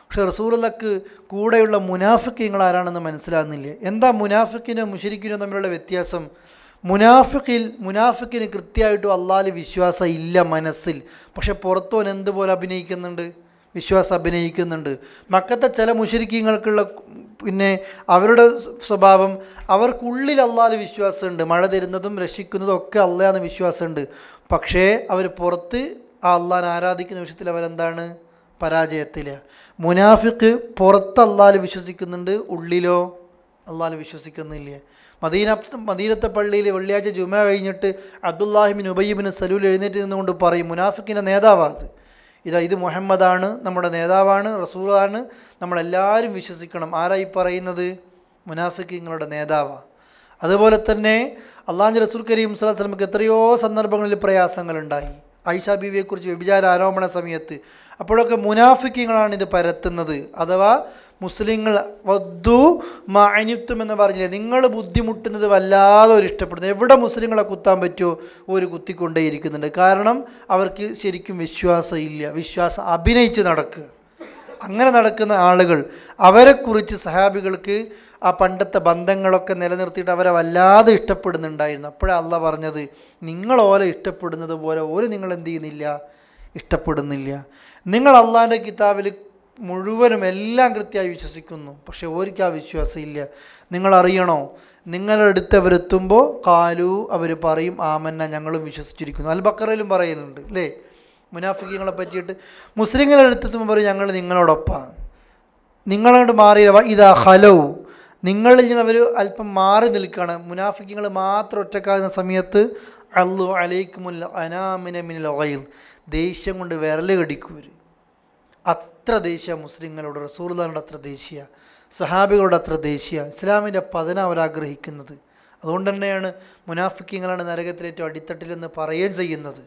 പക്ഷെ റസൂലക്ക് കൂടെയുള്ള മുനാഫിക്കങ്ങൾ ആരാണെന്ന് മനസ്സിലാകുന്നില്ല എന്താ മുനാഫിക്കിനും മുഷരിക്കിനും തമ്മിലുള്ള വ്യത്യാസം മുനാഫിക്കിൽ മുനാഫിക്കിന് കൃത്യമായിട്ടും അള്ളാല് വിശ്വാസം ഇല്ല മനസ്സിൽ പക്ഷെ പുറത്തോൻ എന്തുപോലെ അഭിനയിക്കുന്നുണ്ട് വിശ്വാസം അഭിനയിക്കുന്നുണ്ട് മക്കത്തെ ചില മുഷരിക്കങ്ങൾക്കുള്ള പിന്നെ അവരുടെ സ്വഭാവം അവർക്കുള്ളിൽ അള്ളാല് വിശ്വാസമുണ്ട് മഴ തരുന്നതും രക്ഷിക്കുന്നതും ഒക്കെ അള്ളയാന്ന് വിശ്വാസമുണ്ട് പക്ഷേ അവർ പുറത്ത് ആ അള്ളാൻ ആരാധിക്കുന്ന വിഷയത്തിൽ അവരെന്താണ് പരാജയത്തില്ല മുനാഫിക്ക് പുറത്ത് അള്ളാല് വിശ്വസിക്കുന്നുണ്ട് ഉള്ളിലോ അള്ളാല് വിശ്വസിക്കുന്നില്ല മദീന മദീനത്തെ പള്ളിയിൽ വെള്ളിയാഴ്ച ജുമ കഴിഞ്ഞിട്ട് അബ്ദുല്ലാഹിബിൻ ഉബയ്യബിൻ സലൂൽ എഴുന്നേറ്റ് നിന്നുകൊണ്ട് പറയും മുനാഫിക്കിൻ്റെ നേതാവാത് ഇതാ ഇത് മുഹമ്മദാണ് നമ്മുടെ നേതാവാണ് റസൂലാണ് നമ്മളെല്ലാവരും വിശ്വസിക്കണം ആരായി പറയുന്നത് മുനാഫിക്കിങ്ങളുടെ നേതാവാണ് അതുപോലെ തന്നെ അള്ളാഹ് റസൂൽ കരീം സ്വലാ സ്വലമക്ക് എത്രയോ സന്ദർഭങ്ങളിൽ പ്രയാസങ്ങളുണ്ടായി ഐഷ ബീവിയെക്കുറിച്ച് വ്യഭിചാര ആരോപണ സമയത്ത് അപ്പോഴൊക്കെ മുനാഫിക്കങ്ങളാണ് ഇത് പരത്തുന്നത് അഥവാ മുസ്ലിങ്ങൾ വദ്ദു മാനിത്വം എന്ന് പറഞ്ഞില്ലേ നിങ്ങൾ ബുദ്ധിമുട്ടുന്നത് വല്ലാതെ ഒരു ഇഷ്ടപ്പെടുന്നു എവിടെ മുസ്ലിങ്ങളെ കുത്താൻ പറ്റുമോ ഒരു കുത്തിക്കൊണ്ടേയിരിക്കുന്നുണ്ട് കാരണം അവർക്ക് ശരിക്കും വിശ്വാസം ഇല്ല വിശ്വാസം അഭിനയിച്ച് നടക്കുക അങ്ങനെ നടക്കുന്ന ആളുകൾ അവരെക്കുറിച്ച് സഹാബികൾക്ക് ആ പണ്ടത്തെ ബന്ധങ്ങളൊക്കെ നിലനിർത്തിയിട്ട് അവരെ വല്ലാതെ ഇഷ്ടപ്പെടുന്നുണ്ടായിരുന്നു അപ്പോഴാണ് അല്ല പറഞ്ഞത് നിങ്ങൾ ഓലെ ഇഷ്ടപ്പെടുന്നത് പോലെ ഓര് നിങ്ങൾ എന്ത് ചെയ്യുന്നില്ല ഇഷ്ടപ്പെടുന്നില്ല നിങ്ങൾ അള്ളാഹിൻ്റെ കിതാബിൽ മുഴുവനും എല്ലാം കൃത്യമായി വിശ്വസിക്കുന്നു പക്ഷെ ഓർക്ക് ആ വിശ്വാസം ഇല്ല നിങ്ങൾ അറിയണോ നിങ്ങളുടെ അടുത്ത് അവരെത്തുമ്പോൾ കാലു അവർ പറയും ആമന്ന ഞങ്ങളും വിശ്വസിച്ചിരിക്കുന്നു അൽ ബക്കറയിലും പറയുന്നുണ്ട് അല്ലേ മുനാഫിക്കങ്ങളെ പറ്റിയിട്ട് മുസ്ലിങ്ങളുടെ അടുത്തെത്തുമ്പോൾ പറയും ഞങ്ങൾ നിങ്ങളോടൊപ്പമാണ് നിങ്ങളോട് മാറിയില്ല ഇതാ ഹലോ നിങ്ങളിൽ നിന്ന് അവർ അല്പം മാറി നിൽക്കുകയാണ് മുനാഫിക്കങ്ങൾ മാത്രം ഒറ്റക്കാകുന്ന സമയത്ത് അല്ലു അലൈക്കുമുല്ല അനാമിന മിനൽ ഒയിൽ ദേഷ്യം കൊണ്ട് വിരൽ കടിക്കൂർ അത്ര ദേഷ്യ മുസ്ലിങ്ങളോട് റസൂർദാനോട് അത്ര ദേഷ്യ സഹാബികളോട് അത്ര ദേഷ്യ ഇസ്ലാമിൻ്റെ പതന അവരാഗ്രഹിക്കുന്നത് അതുകൊണ്ട് തന്നെയാണ് മുനാഫിക്കങ്ങളാണ് നരകത്തിലേറ്റവും അടിത്തട്ടിലെന്ന് പറയുകയും ചെയ്യുന്നത്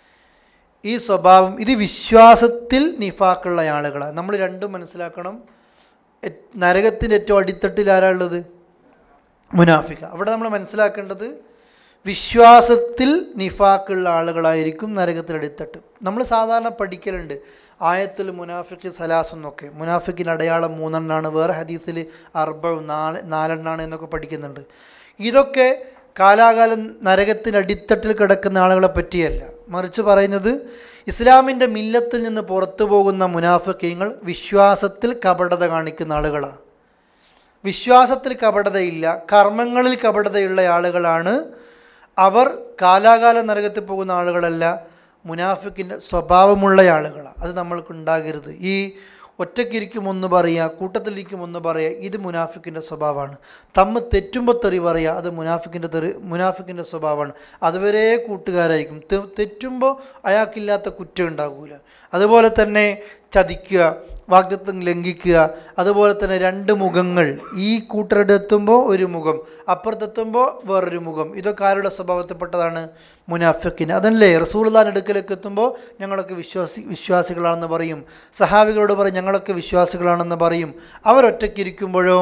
ഈ സ്വഭാവം ഇത് വിശ്വാസത്തിൽ നിഫാക്കുള്ള ആളുകളാണ് നമ്മൾ രണ്ടും മനസ്സിലാക്കണം എ- നരകത്തിൻ്റെ ഏറ്റവും അടിത്തട്ടിൽ ആരാളുള്ളത് മുനാഫിക്ക അവിടെ നമ്മൾ മനസ്സിലാക്കേണ്ടത് വിശ്വാസത്തിൽ നിഫാക്കുള്ള ആളുകളായിരിക്കും നരകത്തിൽ അടിത്തട്ട് നമ്മൾ സാധാരണ പഠിക്കലുണ്ട് ആയത്തിൽ മുനാഫിക്ക് സലാസ് എന്നൊക്കെ മുനാഫിക്കിന് അടയാളം മൂന്നെണ്ണാണ് വേറെ ഹദീസിൽ അർബ നാല് നാലെണ്ണാണ് എന്നൊക്കെ പഠിക്കുന്നുണ്ട് ഇതൊക്കെ കാലാകാലം നരകത്തിന് അടിത്തട്ടിൽ കിടക്കുന്ന ആളുകളെ പറ്റിയല്ല മറിച്ച് പറയുന്നത് ഇസ്ലാമിൻ്റെ മില്ലത്തിൽ നിന്ന് പുറത്തു പോകുന്ന മുനാഫിക്കങ്ങൾ വിശ്വാസത്തിൽ കപടത കാണിക്കുന്ന ആളുകളാണ് വിശ്വാസത്തിൽ കപടതയില്ല കർമ്മങ്ങളിൽ കപടതയുള്ള ആളുകളാണ് അവർ കാലാകാല നരകത്തിൽ പോകുന്ന ആളുകളല്ല മുനാഫിക്കിൻ്റെ സ്വഭാവമുള്ള ആളുകളാണ് അത് നമ്മൾക്ക് ഉണ്ടാകരുത് ഈ ഒറ്റയ്ക്കിരിക്കും ഒന്ന് പറയുക കൂട്ടത്തിലിരിക്കും ഒന്ന് പറയുക ഇത് മുനാഫിക്കിൻ്റെ സ്വഭാവമാണ് തമ്മ് തെറ്റുമ്പോൾ തെറി പറയുക അത് മുനാഫിക്കിൻ്റെ തെറി മുനാഫിക്കിൻ്റെ സ്വഭാവമാണ് അതുവരെ കൂട്ടുകാരായിരിക്കും തെ- തെറ്റുമ്പോൾ അയാൾക്കില്ലാത്ത കുറ്റം ഉണ്ടാകൂല അതുപോലെ തന്നെ ചതിക്കുക വാഗ്ദത്വം ലംഘിക്കുക അതുപോലെ തന്നെ രണ്ട് മുഖങ്ങൾ ഈ കൂട്ടരുടെ എത്തുമ്പോൾ ഒരു മുഖം അപ്പുറത്തെത്തുമ്പോൾ വേറൊരു മുഖം ഇതൊക്കെ ആരുടെ സ്വഭാവത്തിൽപ്പെട്ടതാണ് മുനാഫിക്കിന് അതല്ലേ റസൂൽദാൻ അടുക്കലേക്ക് എത്തുമ്പോൾ ഞങ്ങളൊക്കെ വിശ്വാസി വിശ്വാസികളാണെന്ന് പറയും സഹാബികളോട് പറയും ഞങ്ങളൊക്കെ വിശ്വാസികളാണെന്ന് പറയും അവരൊറ്റയ്ക്കിരിക്കുമ്പോഴോ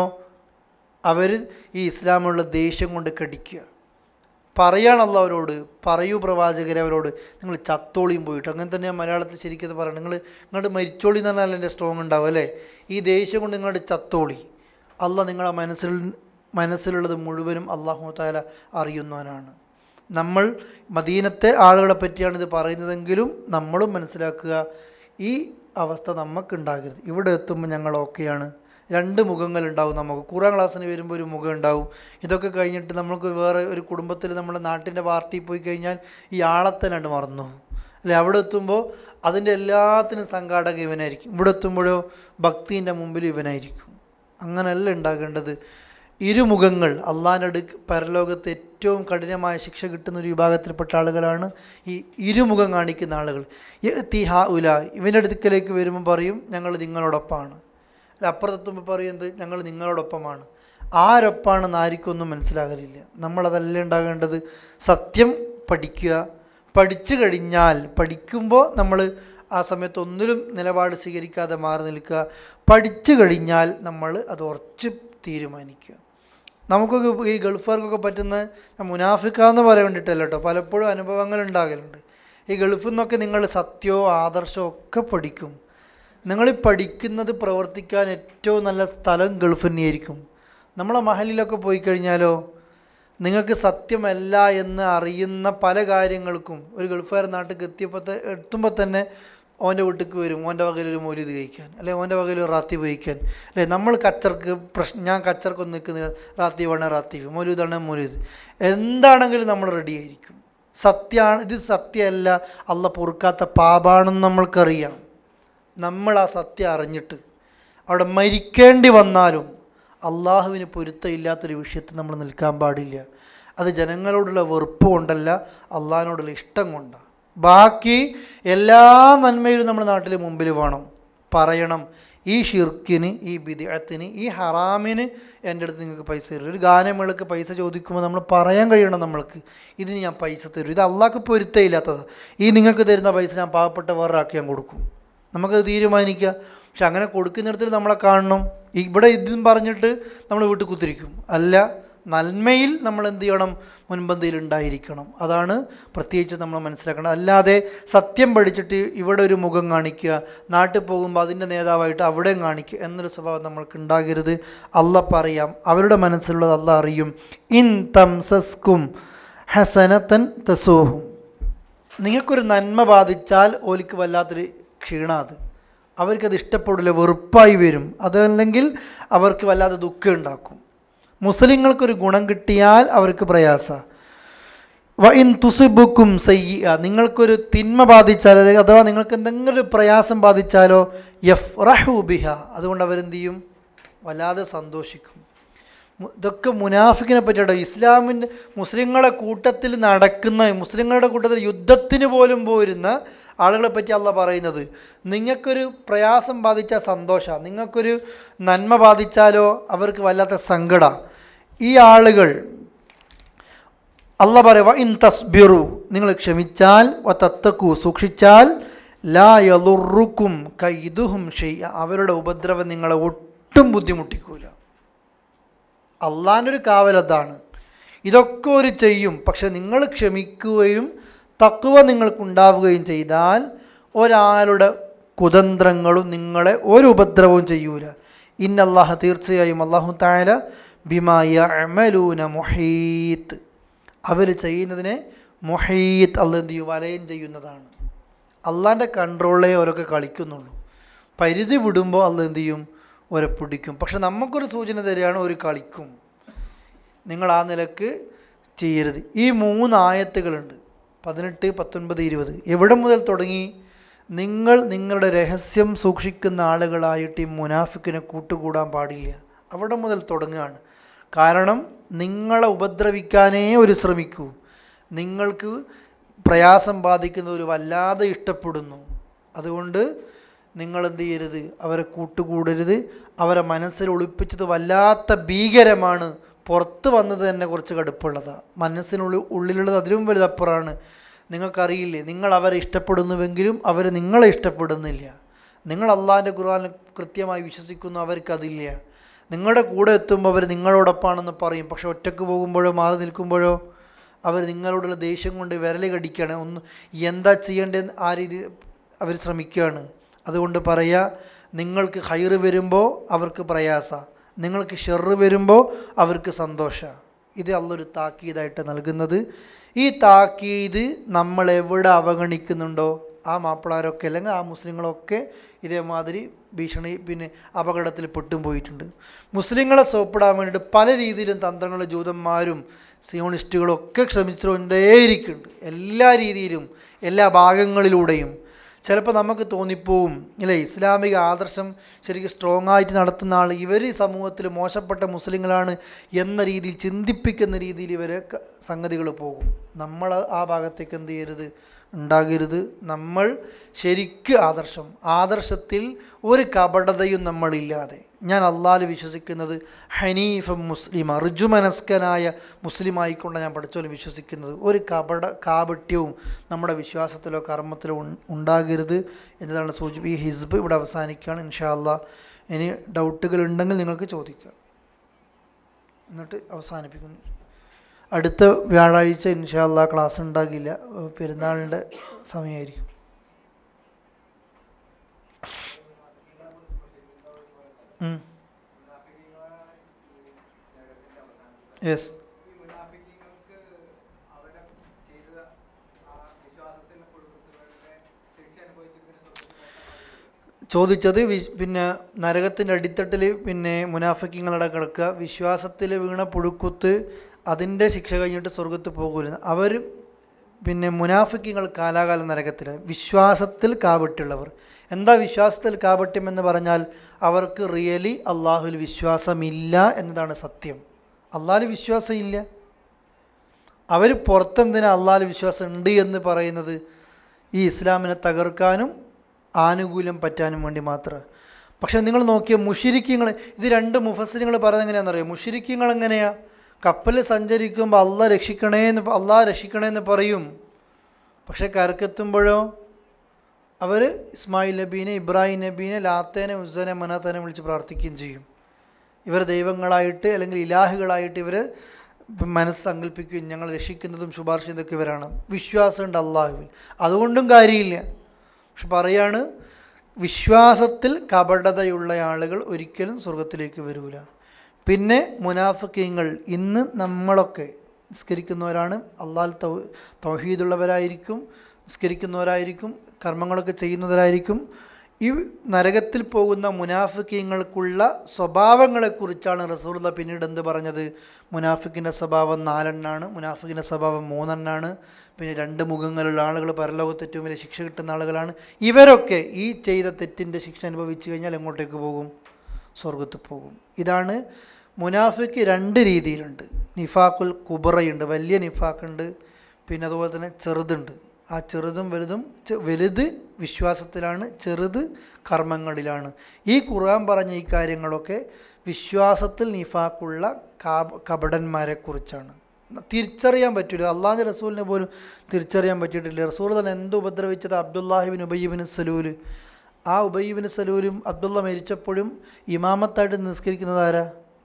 അവർ ഈ ഇസ്ലാമുള്ള ദേഷ്യം കൊണ്ട് കടിക്കുക പറയാണല്ലോ അവരോട് പറയൂ പ്രവാചകരെ അവരോട് നിങ്ങൾ ചത്തോളിയും പോയിട്ട് അങ്ങനെ തന്നെയാണ് മലയാളത്തിൽ ശരിക്കും പറയണം നിങ്ങൾ നിങ്ങളുടെ മരിച്ചോളി എന്ന് പറഞ്ഞാൽ എൻ്റെ സ്ട്രോങ് ഉണ്ടാവും അല്ലേ ഈ ദേഷ്യം കൊണ്ട് നിങ്ങളുടെ ചത്തോളി അല്ല നിങ്ങളെ മനസ്സിൽ മനസ്സിലുള്ളത് മുഴുവനും അള്ളാഹു താല അറിയുന്നവനാണ് നമ്മൾ മദീനത്തെ ആളുകളെ പറ്റിയാണ് ഇത് പറയുന്നതെങ്കിലും നമ്മളും മനസ്സിലാക്കുക ഈ അവസ്ഥ നമുക്കുണ്ടാകരുത് ഇവിടെ എത്തുമ്പോൾ ഞങ്ങൾ ഓക്കെയാണ് രണ്ട് മുഖങ്ങൾ ഉണ്ടാവും നമുക്ക് ഖുറാൻ ക്ലാസ്സിന് വരുമ്പോൾ ഒരു മുഖം ഉണ്ടാവും ഇതൊക്കെ കഴിഞ്ഞിട്ട് നമുക്ക് വേറെ ഒരു കുടുംബത്തിൽ നമ്മുടെ നാട്ടിൻ്റെ പാർട്ടിയിൽ പോയി കഴിഞ്ഞാൽ ഈ ആളത്തനായിട്ട് മറന്നു അല്ലെ അവിടെ എത്തുമ്പോൾ അതിൻ്റെ എല്ലാത്തിനും സംഘാടക ഇവനായിരിക്കും ഇവിടെ എത്തുമ്പോഴോ ഭക്തിൻ്റെ മുമ്പിൽ ഇവനായിരിക്കും അങ്ങനെയല്ല ഉണ്ടാകേണ്ടത് ഇരുമുഖങ്ങൾ അള്ളാഹിനടുക്ക് പരലോകത്ത് ഏറ്റവും കഠിനമായ ശിക്ഷ കിട്ടുന്ന ഒരു വിഭാഗത്തിൽപ്പെട്ട ആളുകളാണ് ഈ ഇരുമുഖം കാണിക്കുന്ന ആളുകൾ തിഹ ഉല ഇവൻ്റെ അടുക്കലേക്ക് വരുമ്പോൾ പറയും ഞങ്ങൾ നിങ്ങളോടൊപ്പമാണ് അല്ല അപ്പുറത്തെത്തുമ്പോൾ പറയുന്നത് ഞങ്ങൾ നിങ്ങളോടൊപ്പമാണ് ആരൊപ്പാണെന്ന് ആർക്കൊന്നും മനസ്സിലാകലില്ല നമ്മളതല്ല ഉണ്ടാകേണ്ടത് സത്യം പഠിക്കുക പഠിച്ചു കഴിഞ്ഞാൽ പഠിക്കുമ്പോൾ നമ്മൾ ആ സമയത്ത് ഒന്നിലും നിലപാട് സ്വീകരിക്കാതെ മാറി നിൽക്കുക പഠിച്ചു കഴിഞ്ഞാൽ നമ്മൾ അത് ഉറച്ച് തീരുമാനിക്കുക നമുക്കൊക്കെ ഈ ഗൾഫുകാർക്കൊക്കെ പറ്റുന്ന മുനാഫിക്കാന്ന് പറയാൻ വേണ്ടിയിട്ടല്ല കേട്ടോ പലപ്പോഴും അനുഭവങ്ങൾ ഉണ്ടാകലുണ്ട് ഈ ഗൾഫിൽ നിന്നൊക്കെ നിങ്ങൾ സത്യമോ ആദർശമോ ഒക്കെ പഠിക്കും നിങ്ങൾ ഈ പഠിക്കുന്നത് പ്രവർത്തിക്കാൻ ഏറ്റവും നല്ല സ്ഥലം ഗൾഫ് തന്നെയായിരിക്കും നമ്മളെ മഹലിലൊക്കെ പോയി കഴിഞ്ഞാലോ നിങ്ങൾക്ക് സത്യമല്ല എന്ന് അറിയുന്ന പല കാര്യങ്ങൾക്കും ഒരു ഗൾഫുകാരൻ നാട്ടിലേക്ക് എത്തിയപ്പോൾ ത- എത്തുമ്പോൾ തന്നെ ഓൻ്റെ വീട്ടിലേക്ക് വരും ഓൻ്റെ വകയിൽ ഒരു മൗലിത് കഴിക്കാൻ അല്ലെ ഓൻ്റെ വകയിൽ ഒരു റാത്തി കഴിക്കാൻ അല്ലെ നമ്മൾ കച്ചർക്ക് പ്രശ്നം ഞാൻ കച്ചർക്കൊന്നും നിൽക്കുന്ന റാത്തി വേണേ റാത്തി മൗലൂദാണ് മൗലൂദ് എന്താണെങ്കിലും നമ്മൾ റെഡി ആയിരിക്കും സത്യമാണ് ഇത് സത്യമല്ല അല്ല പൊറുക്കാത്ത പാപാണെന്ന് നമ്മൾക്കറിയാം നമ്മൾ ആ സത്യം അറിഞ്ഞിട്ട് അവിടെ മരിക്കേണ്ടി വന്നാലും അള്ളാഹുവിന് പൊരുത്തമില്ലാത്തൊരു വിഷയത്തിൽ നമ്മൾ നിൽക്കാൻ പാടില്ല അത് ജനങ്ങളോടുള്ള വെറുപ്പ് കൊണ്ടല്ല അള്ളാഹിനോടുള്ള ഇഷ്ടം കൊണ്ടാണ് ബാക്കി എല്ലാ നന്മയിലും നമ്മുടെ നാട്ടിൽ മുമ്പിൽ വേണം പറയണം ഈ ഷിർക്കിന് ഈ ബിദിഅത്തിന് ഈ ഹറാമിന് എൻ്റെ അടുത്ത് നിങ്ങൾക്ക് പൈസ തരും ഒരു ഗാനമേളക്ക് പൈസ ചോദിക്കുമ്പോൾ നമ്മൾ പറയാൻ കഴിയണം നമ്മൾക്ക് ഇതിന് ഞാൻ പൈസ തരും ഇത് അള്ളാഹ്ക്ക് പൊരുത്തമില്ലാത്തതാണ് ഈ നിങ്ങൾക്ക് തരുന്ന പൈസ ഞാൻ പാവപ്പെട്ട വേറൊരാൾക്ക് ഞാൻ കൊടുക്കും നമുക്കത് തീരുമാനിക്കുക പക്ഷെ അങ്ങനെ കൊടുക്കുന്നിടത്തിൽ നമ്മളെ കാണണം ഇവിടെ ഇതും പറഞ്ഞിട്ട് നമ്മൾ വീട്ടിൽ കുത്തിരിക്കും അല്ല നന്മയിൽ നമ്മൾ എന്ത് ചെയ്യണം മുൻപന്തിയിൽ ഉണ്ടായിരിക്കണം അതാണ് പ്രത്യേകിച്ച് നമ്മൾ മനസ്സിലാക്കണം അല്ലാതെ സത്യം പഠിച്ചിട്ട് ഇവിടെ ഒരു മുഖം കാണിക്കുക നാട്ടിൽ പോകുമ്പോൾ അതിൻ്റെ നേതാവായിട്ട് അവിടെയും കാണിക്കുക എന്നൊരു സ്വഭാവം നമ്മൾക്ക് ഉണ്ടാകരുത് അല്ല പറയാം അവരുടെ മനസ്സിലുള്ളത് അല്ല അറിയും ഇൻ തംസസ്കും ഹസനത്തൻ തസൂഹും നിങ്ങൾക്കൊരു നന്മ ബാധിച്ചാൽ ഓലിക്ക് വല്ലാത്തൊരു ക്ഷീണം അത് അവർക്കത് ഇഷ്ടപ്പെടില്ല വെറുപ്പായി വരും അതല്ലെങ്കിൽ അവർക്ക് വല്ലാതെ ദുഃഖം ഉണ്ടാക്കും മുസ്ലിങ്ങൾക്കൊരു ഗുണം കിട്ടിയാൽ അവർക്ക് പ്രയാസ വ ഇൻ തുസിബുക്കും സയ്യ നിങ്ങൾക്കൊരു തിന്മ ബാധിച്ചാൽ അതായത് അഥവാ നിങ്ങൾക്ക് എന്തെങ്കിലും ഒരു പ്രയാസം ബാധിച്ചാലോ യഫ് റഹു ബിഹ അതുകൊണ്ട് അവരെന്ത് ചെയ്യും വല്ലാതെ സന്തോഷിക്കും മു- ഇതൊക്കെ മുനാഫിക്കിനെ പറ്റിയാട്ടോ ഇസ്ലാമിൻ്റെ മുസ്ലിങ്ങളെ കൂട്ടത്തിൽ നടക്കുന്ന മുസ്ലിങ്ങളുടെ കൂട്ടത്തിൽ യുദ്ധത്തിന് പോലും പോരുന്ന ആളുകളെ പറ്റി അല്ല പറയുന്നത് നിങ്ങൾക്കൊരു പ്രയാസം ബാധിച്ചാൽ സന്തോഷമാണ് നിങ്ങൾക്കൊരു നന്മ ബാധിച്ചാലോ അവർക്ക് വല്ലാത്ത സങ്കട ഈ ആളുകൾ അല്ല പറയുക ഇൻ തസ്ബിറു നിങ്ങൾ ക്ഷമിച്ചാൽ വ തത്തക്കു സൂക്ഷിച്ചാൽ ലാ യലുറുക്കും കൈതുഹും ഷെയ്യ അവരുടെ ഉപദ്രവം നിങ്ങളെ ഒട്ടും ബുദ്ധിമുട്ടിക്കൂല അള്ളാൻ്റെ ഒരു കാവലതാണ് ഇതൊക്കെ ഒരു ചെയ്യും പക്ഷെ നിങ്ങൾ ക്ഷമിക്കുകയും തക്കുവ നിങ്ങൾക്കുണ്ടാവുകയും ചെയ്താൽ ഒരാളുടെ കുതന്ത്രങ്ങളും നിങ്ങളെ ഒരു ഉപദ്രവവും ചെയ്യൂല ഇന്നല്ലാഹ തീർച്ചയായും അള്ളാഹു തായാല ബിമായ അമലൂന മൊഹീത്ത് അവർ ചെയ്യുന്നതിനെ മൊഹീത്ത് അല്ല എന്ത് ചെയ്യും വലയം ചെയ്യുന്നതാണ് അള്ളാൻ്റെ കൺട്രോളേ അവരൊക്കെ കളിക്കുന്നുള്ളൂ പരിധി വിടുമ്പോൾ അല്ല എന്ത് ചെയ്യും അവരെ പിടിക്കും പക്ഷെ നമുക്കൊരു സൂചന തരികയാണ് ഒരു കളിക്കും നിങ്ങൾ ആ നിലക്ക് ചെയ്യരുത് ഈ മൂന്ന് ആയത്തുകളുണ്ട് പതിനെട്ട് പത്തൊൻപത് ഇരുപത് എവിടെ മുതൽ തുടങ്ങി നിങ്ങൾ നിങ്ങളുടെ രഹസ്യം സൂക്ഷിക്കുന്ന ആളുകളായിട്ട് ഈ മുനാഫിക്കിനെ കൂട്ടുകൂടാൻ പാടില്ല അവിടെ മുതൽ തുടങ്ങുകയാണ് കാരണം നിങ്ങളെ ഉപദ്രവിക്കാനേ ഒരു ശ്രമിക്കൂ നിങ്ങൾക്ക് പ്രയാസം ബാധിക്കുന്ന ഒരു വല്ലാതെ ഇഷ്ടപ്പെടുന്നു അതുകൊണ്ട് നിങ്ങൾ എന്ത് ചെയ്യരുത് അവരെ കൂട്ടുകൂടരുത് അവരെ മനസ്സിൽ ഒളിപ്പിച്ചത് വല്ലാത്ത ഭീകരമാണ് പുറത്ത് വന്നത് തന്നെ കുറച്ച് കടുപ്പുള്ളതാണ് മനസ്സിനുള്ളിൽ ഉള്ളിലുള്ളത് അതിലും വലുതപ്പുറമാണ് നിങ്ങൾക്കറിയില്ലേ നിങ്ങൾ അവരെ ഇഷ്ടപ്പെടുന്നുവെങ്കിലും അവർ നിങ്ങളെ ഇഷ്ടപ്പെടുന്നില്ല നിങ്ങൾ അള്ളാഹിൻ്റെ ഖുർആൻ കൃത്യമായി വിശ്വസിക്കുന്നു അവർക്കതില്ല നിങ്ങളുടെ കൂടെ എത്തുമ്പോൾ അവർ നിങ്ങളോടൊപ്പാണെന്ന് പറയും പക്ഷെ ഒറ്റക്ക് പോകുമ്പോഴോ മാറി നിൽക്കുമ്പോഴോ അവർ നിങ്ങളോടുള്ള ദേഷ്യം കൊണ്ട് വിരൽ കടിക്കുകയാണ് ഒന്ന് എന്താ ചെയ്യേണ്ടത് ആ രീതി അവർ ശ്രമിക്കുകയാണ് അതുകൊണ്ട് പറയുക നിങ്ങൾക്ക് ഹൈറ് വരുമ്പോൾ അവർക്ക് പ്രയാസ നിങ്ങൾക്ക് ഷെറ് വരുമ്പോൾ അവർക്ക് സന്തോഷ ഇത് അള്ളൊരു താക്കീതായിട്ട് നൽകുന്നത് ഈ താക്കീത് നമ്മൾ എവിടെ അവഗണിക്കുന്നുണ്ടോ ആ മാപ്പിളാരൊക്കെ അല്ലെങ്കിൽ ആ മുസ്ലിങ്ങളൊക്കെ ഇതേമാതിരി ഭീഷണി പിന്നെ അപകടത്തിൽ പെട്ടും പോയിട്ടുണ്ട് മുസ്ലിങ്ങളെ സോപ്പിടാൻ വേണ്ടിയിട്ട് പല രീതിയിലും തന്ത്രങ്ങൾ ജൂതന്മാരും സിയോണിസ്റ്റുകളും ഒക്കെ ശ്രമിച്ചുകൊണ്ടേയിരിക്കുന്നുണ്ട് എല്ലാ രീതിയിലും എല്ലാ ഭാഗങ്ങളിലൂടെയും ചിലപ്പോൾ നമുക്ക് തോന്നിപ്പോവും അല്ലേ ഇസ്ലാമിക ആദർശം ശരിക്കും സ്ട്രോങ് ആയിട്ട് നടത്തുന്ന ആൾ ഇവർ സമൂഹത്തിൽ മോശപ്പെട്ട മുസ്ലിങ്ങളാണ് എന്ന രീതിയിൽ ചിന്തിപ്പിക്കുന്ന രീതിയിൽ ഇവരെ സംഗതികൾ പോകും നമ്മൾ ആ ഭാഗത്തേക്ക് എന്ത് ചെയ്യരുത് ഉണ്ടാകരുത് നമ്മൾ ശരിക്ക് ആദർശം ആദർശത്തിൽ ഒരു കപടതയും നമ്മളില്ലാതെ ഞാൻ അള്ളാൽ വിശ്വസിക്കുന്നത് ഹനീഫ മുസ്ലിം ഋജുമനസ്കനായ മുസ്ലിമായിക്കൊണ്ട് ഞാൻ പഠിച്ചോലെ വിശ്വസിക്കുന്നത് ഒരു കപട കാപട്യവും നമ്മുടെ വിശ്വാസത്തിലോ കർമ്മത്തിലോ ഉൺ- ഉണ്ടാകരുത് എന്നതാണ് സൂചി ഈ ഹിസ്ബ് ഇവിടെ അവസാനിക്കുകയാണ് ഇൻഷാ അല്ലാ ഇനി ഡൗട്ടുകൾ ഉണ്ടെങ്കിൽ നിങ്ങൾക്ക് ചോദിക്കാം എന്നിട്ട് അവസാനിപ്പിക്കുന്നു അടുത്ത വ്യാഴാഴ്ച ഇൻഷാല്ല ക്ലാസ് ഉണ്ടാകില്ല ഏഹ് പെരുന്നാളിൻ്റെ സമയമായിരിക്കും യെസ് ചോദിച്ചത് വി- പിന്നെ നരകത്തിൻ്റെ അടിത്തട്ടിൽ പിന്നെ മുനാഫിക്കങ്ങളുടെ കിടക്കുക വിശ്വാസത്തിൽ വീണ പുഴുക്കുത്ത് അതിൻ്റെ ശിക്ഷ കഴിഞ്ഞിട്ട് സ്വർഗത്ത് പോകൂല അവർ പിന്നെ മുനാഫിക്കങ്ങൾ കാലാകാലം നരകത്തിൽ വിശ്വാസത്തിൽ കാപട്യമുള്ളവർ എന്താ വിശ്വാസത്തിൽ കാപട്യം എന്ന് പറഞ്ഞാൽ അവർക്ക് റിയലി അള്ളാഹുവിൽ വിശ്വാസമില്ല എന്നതാണ് സത്യം അള്ളാഹുൽ വിശ്വാസമില്ല അവർ പുറത്തെന്തിനാ അള്ളാഹുൽ വിശ്വാസം ഉണ്ട് എന്ന് പറയുന്നത് ഈ ഇസ്ലാമിനെ തകർക്കാനും ആനുകൂല്യം പറ്റാനും വേണ്ടി മാത്രമാണ് പക്ഷെ നിങ്ങൾ നോക്കിയ മുഷിരിക്കങ്ങൾ ഇത് രണ്ട് മുഫസ്സിങ്ങൾ പറയുന്നത് എങ്ങനെയാണെന്നറിയോ മുഷിരിക്കങ്ങൾ എങ്ങനെയാ കപ്പൽ സഞ്ചരിക്കുമ്പോൾ അള്ളാഹ് രക്ഷിക്കണേ എന്ന് പ- അള്ളാഹ് രക്ഷിക്കണേ എന്ന് പറയും പക്ഷെ കരക്കെത്തുമ്പോഴോ അവർ ഇസ്മായിൽ നബീനെ ഇബ്രാഹിം നബീനെ ലാത്തേനെ ഉസ്സനെ മനാത്തേനെ വിളിച്ച് പ്രാർത്ഥിക്കുകയും ചെയ്യും ഇവർ ദൈവങ്ങളായിട്ട് അല്ലെങ്കിൽ ഇലാഹുകളായിട്ട് ഇവർ മനസ്സ് സങ്കല്പിക്കുകയും ഞങ്ങൾ രക്ഷിക്കുന്നതും ശുപാർശ ചെയ്തൊക്കെ ഇവരാണ് വിശ്വാസമുണ്ട് അള്ളാഹുവിൽ അതുകൊണ്ടും കാര്യമില്ല പക്ഷെ പറയാണ് വിശ്വാസത്തിൽ കപടതയുള്ള ആളുകൾ ഒരിക്കലും സ്വർഗത്തിലേക്ക് വരൂല പിന്നെ മുനാഫിക്കങ്ങൾ ഇന്ന് നമ്മളൊക്കെ നിസ്കരിക്കുന്നവരാണ് അള്ളാൽ തൗ തൗഹീദുള്ളവരായിരിക്കും നിസ്കരിക്കുന്നവരായിരിക്കും കർമ്മങ്ങളൊക്കെ ചെയ്യുന്നവരായിരിക്കും ഈ നരകത്തിൽ പോകുന്ന മുനാഫിക്കങ്ങൾക്കുള്ള സ്വഭാവങ്ങളെക്കുറിച്ചാണ് റസൂലുള്ള പിന്നീട് എന്ത് പറഞ്ഞത് മുനാഫിക്കിൻ്റെ സ്വഭാവം നാലെണ്ണാണ് മുനാഫിക്കിൻ്റെ സ്വഭാവം മൂന്നെണ്ണാണ് പിന്നെ രണ്ട് മുഖങ്ങളുള്ള ആളുകൾ പരലോകത്ത് ഏറ്റവും വലിയ ശിക്ഷ കിട്ടുന്ന ആളുകളാണ് ഇവരൊക്കെ ഈ ചെയ്ത തെറ്റിൻ്റെ ശിക്ഷ അനുഭവിച്ചു കഴിഞ്ഞാൽ എങ്ങോട്ടേക്ക് പോകും സ്വർഗത്ത് പോകും ഇതാണ് മുനാഫിക്ക് രണ്ട് രീതിയിലുണ്ട് നിഫാഖുൽ കുബറയുണ്ട് വലിയ നിഫാഖുണ്ട് പിന്നെ അതുപോലെ തന്നെ ചെറുതുണ്ട് ആ ചെറുതും വലുതും ചെ- വലുത് വിശ്വാസത്തിലാണ് ചെറുത് കർമ്മങ്ങളിലാണ് ഈ ഖുർആൻ പറഞ്ഞ ഈ കാര്യങ്ങളൊക്കെ വിശ്വാസത്തിൽ നിഫാഖുള്ള കാബ് കപടന്മാരെ കുറിച്ചാണ് തിരിച്ചറിയാൻ പറ്റില്ല അള്ളാഹ് റസൂലിനെ പോലും തിരിച്ചറിയാൻ പറ്റിയിട്ടില്ല റസൂൽ തന്നെ എന്ത് ഉപദ്രവിച്ചത് അബ്ദുല്ലാഹിബിൻ ഉബയ്യബിൻ സലൂല് ആ ഉബയ്യബിൻ സലൂലും അബ്ദുള്ള മരിച്ചപ്പോഴും ഇമാമത്തായിട്ട് നിസ്കരിക്കുന്നത് ആരാ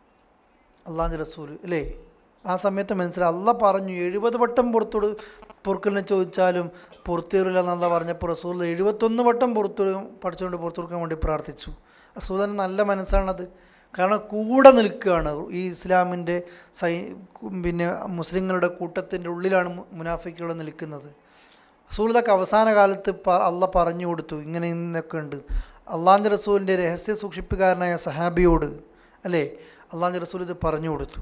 അള്ളാഹ് റസൂൽ അല്ലേ ആ സമയത്ത് മനസ്സിലായി അല്ല പറഞ്ഞു എഴുപത് വട്ടം പുറത്തോട് പൊറുക്കലിനെ ചോദിച്ചാലും പുറത്തേറില്ല എന്നല്ല പറഞ്ഞപ്പോൾ റസൂൽ എഴുപത്തൊന്ന് വട്ടം പുറത്തു പഠിച്ചുകൊണ്ട് പുറത്തു കൊടുക്കാൻ വേണ്ടി പ്രാർത്ഥിച്ചു റസൂലിന് നല്ല മനസ്സാണത് കാരണം കൂടെ നിൽക്കുകയാണ് ഈ ഇസ്ലാമിൻ്റെ സൈ പിന്നെ മുസ്ലിങ്ങളുടെ കൂട്ടത്തിൻ്റെ ഉള്ളിലാണ് മു- മുനാഫിക്കുകൾ നിൽക്കുന്നത് റസൂലൊക്കെ അവസാന കാലത്ത് പ അല്ല പറഞ്ഞു കൊടുത്തു ഇങ്ങനെ ഇന്നൊക്കെ ഉണ്ട് അള്ളാഹിൻ്റെ റസൂലിൻ്റെ രഹസ്യ സൂക്ഷിപ്പുകാരനായ സഹാബിയോട് അല്ലേ അള്ളാഹിൻ്റെ റസൂൽ ഇത് പറഞ്ഞു കൊടുത്തു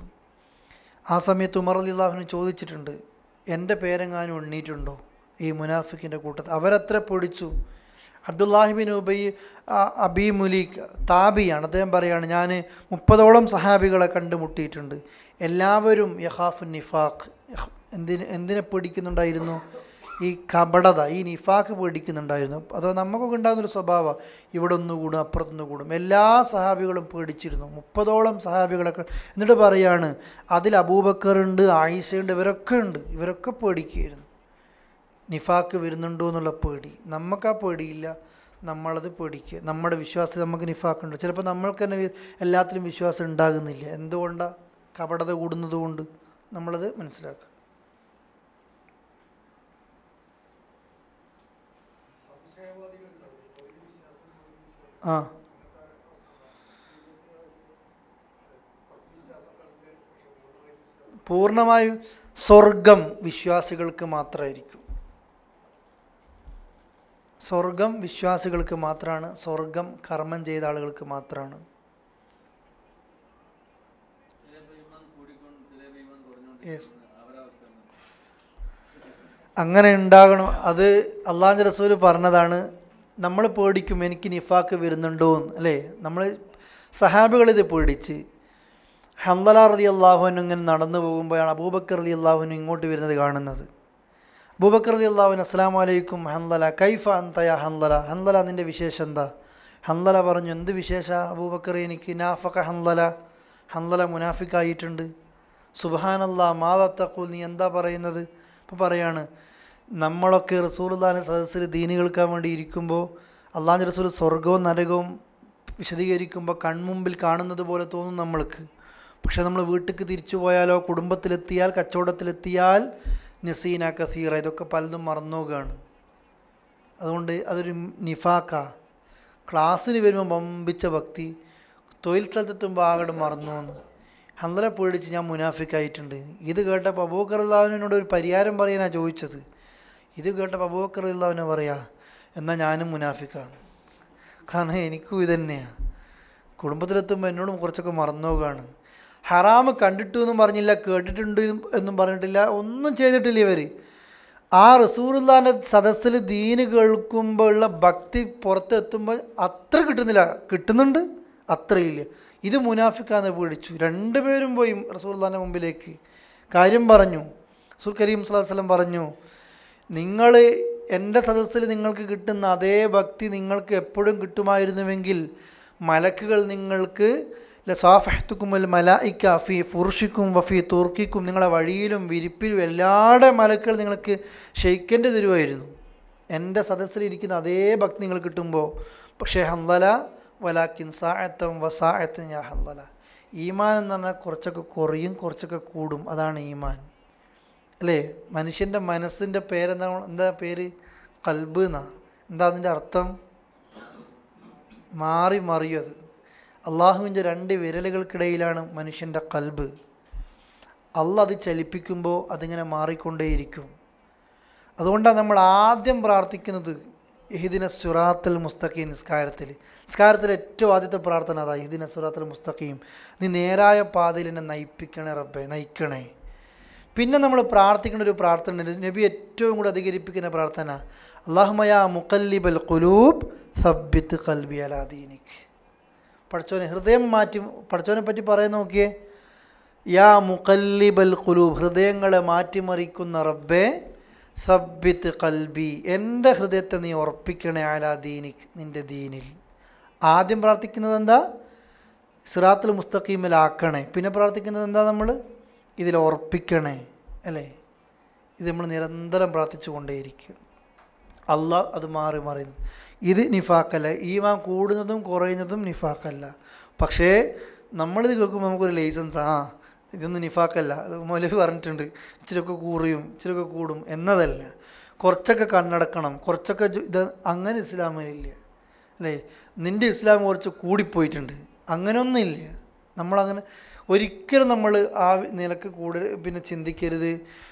ആ സമയത്ത് ഉമർ അലി അള്ളാഹുവിന് ചോദിച്ചിട്ടുണ്ട് എൻ്റെ പേരെങ്ങാനും എണ്ണീറ്റുണ്ടോ ഈ മുനാഫിക്കിൻ്റെ കൂട്ടത്തിൽ അവരത്ര പൊടിച്ചു അബ്ദുല്ലാഹിബിൻ ഉബൈ ആ, അബി മുലീഖ് താബിയാണ് അദ്ദേഹം പറയാണ് ഞാൻ മുപ്പതോളം സഹാബികളെ കണ്ടുമുട്ടിയിട്ടുണ്ട് എല്ലാവരും യഹാഫുൻ നിഫാഖ് യഹ് എന്തിന് എന്തിനെ പേടിക്കുന്നുണ്ടായിരുന്നു ഈ കപടത ഈ നിഫാക്ക് പേടിക്കുന്നുണ്ടായിരുന്നു അതോ നമുക്കൊക്കെ ഉണ്ടാകുന്നൊരു സ്വഭാവം ഇവിടെ ഒന്ന് കൂടും അപ്പുറത്തൊന്ന് കൂടും എല്ലാ സഹാബികളും പേടിച്ചിരുന്നു മുപ്പതോളം സഹാബികളൊക്കെ എന്നിട്ട് പറയാണ് അതിൽ അബൂബക്കർ ഉണ്ട് ആയിഷയുണ്ട് ഇവരൊക്കെ ഉണ്ട് ഇവരൊക്കെ പേടിക്കുകയായിരുന്നു നിഫാക്ക് വരുന്നുണ്ടോ എന്നുള്ള പേടി നമുക്ക് ആ പേടിയില്ല നമ്മളത് പേടിക്കുക നമ്മുടെ വിശ്വാസത്തിൽ നമുക്ക് നിഫാക്കുണ്ട് ചിലപ്പോൾ നമ്മൾക്ക് തന്നെ വി- എല്ലാത്തിലും വിശ്വാസം ഉണ്ടാകുന്നില്ല എന്തുകൊണ്ടാണ് കപടത കൂടുന്നത് കൊണ്ട് നമ്മളത് മനസ്സിലാക്കുക ആ പൂർണ്ണമായും സ്വർഗം വിശ്വാസികൾക്ക് മാത്രമായിരിക്കും സ്വർഗം വിശ്വാസികൾക്ക് മാത്രമാണ് സ്വർഗം കർമ്മം ചെയ്ത ആളുകൾക്ക് മാത്രമാണ് യെസ് അങ്ങനെ ഉണ്ടാകണം അത് അള്ളാഹു റസൂൽ പറഞ്ഞതാണ് നമ്മൾ പേടിക്കും എനിക്ക് നിഫാക്ക് വരുന്നുണ്ടോ എന്ന് അല്ലേ നമ്മൾ സഹാബികൾ ഇത് പേടിച്ച് ഹന്തല റതി അള്ളാഹുവിന് ഇങ്ങനെ നടന്നു പോകുമ്പോഴാണ് അബൂബക്കർ റതി അള്ളാഹുവിന് ഇങ്ങോട്ട് വരുന്നത് കാണുന്നത് അബൂബക്കർ റതി അള്ളാഹുവിന് അസ്സാം വലൈക്കും ഹന്തല കൈഫ അന്തയ ഹന്തല ഹന്തല നിൻ്റെ വിശേഷം എന്താ ഹന്തല പറഞ്ഞു എന്ത് വിശേഷ അബൂബക്കർ എനിക്ക് നാഫക ഹന്തല ഹന്തല മുനാഫിക്കായിട്ടുണ്ട് സുബഹാനല്ലാ മാതത്തഖുൽ നീ എന്താ പറയുന്നത് അപ്പോൾ പറയാണ് നമ്മളൊക്കെ റസൂൽദാന സദസ്സിൽ ദീനി കേൾക്കാൻ വേണ്ടി ഇരിക്കുമ്പോൾ അള്ളാഹ് റസൂൽ സ്വർഗവും നരകവും വിശദീകരിക്കുമ്പോൾ കൺമുമ്പിൽ കാണുന്നത് പോലെ തോന്നും നമ്മൾക്ക് പക്ഷെ നമ്മൾ വീട്ടിലേക്ക് തിരിച്ചു പോയാലോ കുടുംബത്തിലെത്തിയാൽ കച്ചവടത്തിലെത്തിയാൽ നസീന കസീറ ഇതൊക്കെ പലതും മറന്നുപോകുകയാണ് അതുകൊണ്ട് അതൊരു നിഫാക്ക ക്ലാസ്സിന് വരുമ്പോൾ വമ്പിച്ച ഭക്തി തൊഴിൽ സ്ഥലത്തെത്തുമ്പോൾ ആകെ മറന്നു എന്ന് ഹന്തല പേടിച്ച് ഞാൻ മുനാഫിക്കായിട്ടുണ്ട് ഇത് കേട്ടപ്പോൾ അബൂക്കർ അള്ളാഹുവിനോട് ഒരു പരിഹാരം പറയാനാ ചോദിച്ചത് ഇത് കേട്ടപ്പോൾ അബൂക്കർ അള്ളാഹുവിനെ പറയാ എന്നാൽ ഞാനും മുനാഫിക്കാന്ന് കാരണം എനിക്കും ഇത് തന്നെയാണ് കുടുംബത്തിലെത്തുമ്പോൾ എന്നോടും കുറച്ചൊക്കെ മറന്നോകാണ് ഹറാമ് കണ്ടിട്ടു എന്നും പറഞ്ഞില്ല കേട്ടിട്ടുണ്ട് എന്നും പറഞ്ഞിട്ടില്ല ഒന്നും ചെയ്തിട്ടില്ല ഇവർ ആ റസൂറുല്ലാൻ്റെ സദസ്സിൽ ദീന് കേൾക്കുമ്പോൾ ഉള്ള ഭക്തി പുറത്തെത്തുമ്പോൾ അത്ര കിട്ടുന്നില്ല കിട്ടുന്നുണ്ട് അത്രയില്ല ഇത് മുനാഫിക്കാന്ന് പേടിച്ചു രണ്ടുപേരും പോയി റസൂർല്ലാൻ്റെ മുമ്പിലേക്ക് കാര്യം പറഞ്ഞു റസൂൽ കരീം സ്വലാഹു വസ്ലം പറഞ്ഞു നിങ്ങൾ എൻ്റെ സദസ്സിൽ നിങ്ങൾക്ക് കിട്ടുന്ന അതേ ഭക്തി നിങ്ങൾക്ക് എപ്പോഴും കിട്ടുമായിരുന്നുവെങ്കിൽ മലക്കുകൾ നിങ്ങൾക്ക് ലസാഫഹത്തുക്കുമൽ മലായിക്ക ഫി ഫുർഷിക്കും വഫി തുർക്കിക്കും നിങ്ങളെ വഴിയിലും വിരിപ്പിലും എല്ലാടെ മലക്കുകൾ നിങ്ങൾക്ക് ഷെയ്ക്കൻ്റെ തരുമായിരുന്നു എൻ്റെ സദസ്സിലിരിക്കുന്ന അതേ ഭക്തി നിങ്ങൾ കിട്ടുമ്പോൾ പക്ഷേ ഹന്തല വലാക്കിൻ സായത്തം വസായത്തും യാ ഹന്തല ഈമാൻ എന്ന് പറഞ്ഞാൽ കുറച്ചൊക്കെ കുറയും കുറച്ചൊക്കെ കൂടും അതാണ് ഈമാൻ അല്ലേ മനുഷ്യൻ്റെ മനസ്സിൻ്റെ പേരെന്താ എന്താ പേര് കൽബ് എന്നാ എന്താ അതിൻ്റെ അർത്ഥം മാറി മറിയും അത് അള്ളാഹുവിൻ്റെ രണ്ട് വിരലുകൾക്കിടയിലാണ് മനുഷ്യൻ്റെ കൽബ് അല്ല അത് ചലിപ്പിക്കുമ്പോൾ അതിങ്ങനെ മാറിക്കൊണ്ടേയിരിക്കും അതുകൊണ്ടാണ് നമ്മൾ ആദ്യം പ്രാർത്ഥിക്കുന്നത് ഇഹിദിന സുറാത്തൽ മുസ്തഖീം നിസ്കാരത്തിൽ നിസ്കാരത്തിൽ ഏറ്റവും ആദ്യത്തെ പ്രാർത്ഥന അതാ ഇഹിദിന സുറാത്തൽ മുസ്തഖീം നീ നേരായ പാതയിൽ എന്നെ നയിപ്പിക്കണേ റബ്ബെ നയിക്കണേ പിന്നെ നമ്മൾ പ്രാർത്ഥിക്കുന്ന ഒരു പ്രാർത്ഥന ഉണ്ട് നബി ഏറ്റവും കൂടെ അധികരിപ്പിക്കുന്ന പ്രാർത്ഥന അള്ളാഹുമയ മുക്കല്ലിബൽ ഖുലൂബ് സബ്ബിത്ത് കൽബി അലാദീനിക് പഠിച്ചോനെ ഹൃദയം മാറ്റി പഠിച്ചോനെ പറ്റി പറയാൻ നോക്കിയേ യാ മുക്കല്ലിബൽ ഖുലൂബ് ഹൃദയങ്ങളെ മാറ്റിമറിക്കുന്ന റബ്ബെ സബ്ബിത്ത് കൽബി എൻ്റെ ഹൃദയത്തെ നീ ഉറപ്പിക്കണേ അലാ ദീനിക് നിൻ്റെ ദീനിൽ ആദ്യം പ്രാർത്ഥിക്കുന്നത് എന്താ സിറാത്തുൽ മുസ്തഖീമിലാക്കണേ പിന്നെ പ്രാർത്ഥിക്കുന്നത് എന്താ നമ്മൾ ഇതിൽ ഉറപ്പിക്കണേ അല്ലേ ഇത് നമ്മൾ നിരന്തരം പ്രാർത്ഥിച്ചു കൊണ്ടേയിരിക്കും അള്ളാഹ് അത് മാറി മറിയുന്നു ഇത് നിഫാക്കല്ല ഈമാൻ കൂടുന്നതും കുറയുന്നതും നിഫാക്കല്ല പക്ഷേ നമ്മളിത് കേൾക്കുമ്പോൾ നമുക്കൊരു ലൈസൻസ് ആ ഇതൊന്നും നിഫാക്കല്ല അത് മൗലവി പറഞ്ഞിട്ടുണ്ട് ഇച്ചിരിയൊക്കെ കൂറിയും ഇച്ചിരിയൊക്കെ കൂടും എന്നതല്ല കുറച്ചൊക്കെ കണ്ണടക്കണം കുറച്ചൊക്കെ ജു- ഇത് അങ്ങനെ ഇസ്ലാമിലില്ല അല്ലേ നിൻ്റെ ഇസ്ലാം കുറച്ച് കൂടിപ്പോയിട്ടുണ്ട് അങ്ങനെയൊന്നുമില്ല നമ്മളങ്ങനെ ഒരിക്കലും നമ്മൾ ആ നിലക്ക് കൂടുതൽ പിന്നെ ചിന്തിക്കരുത്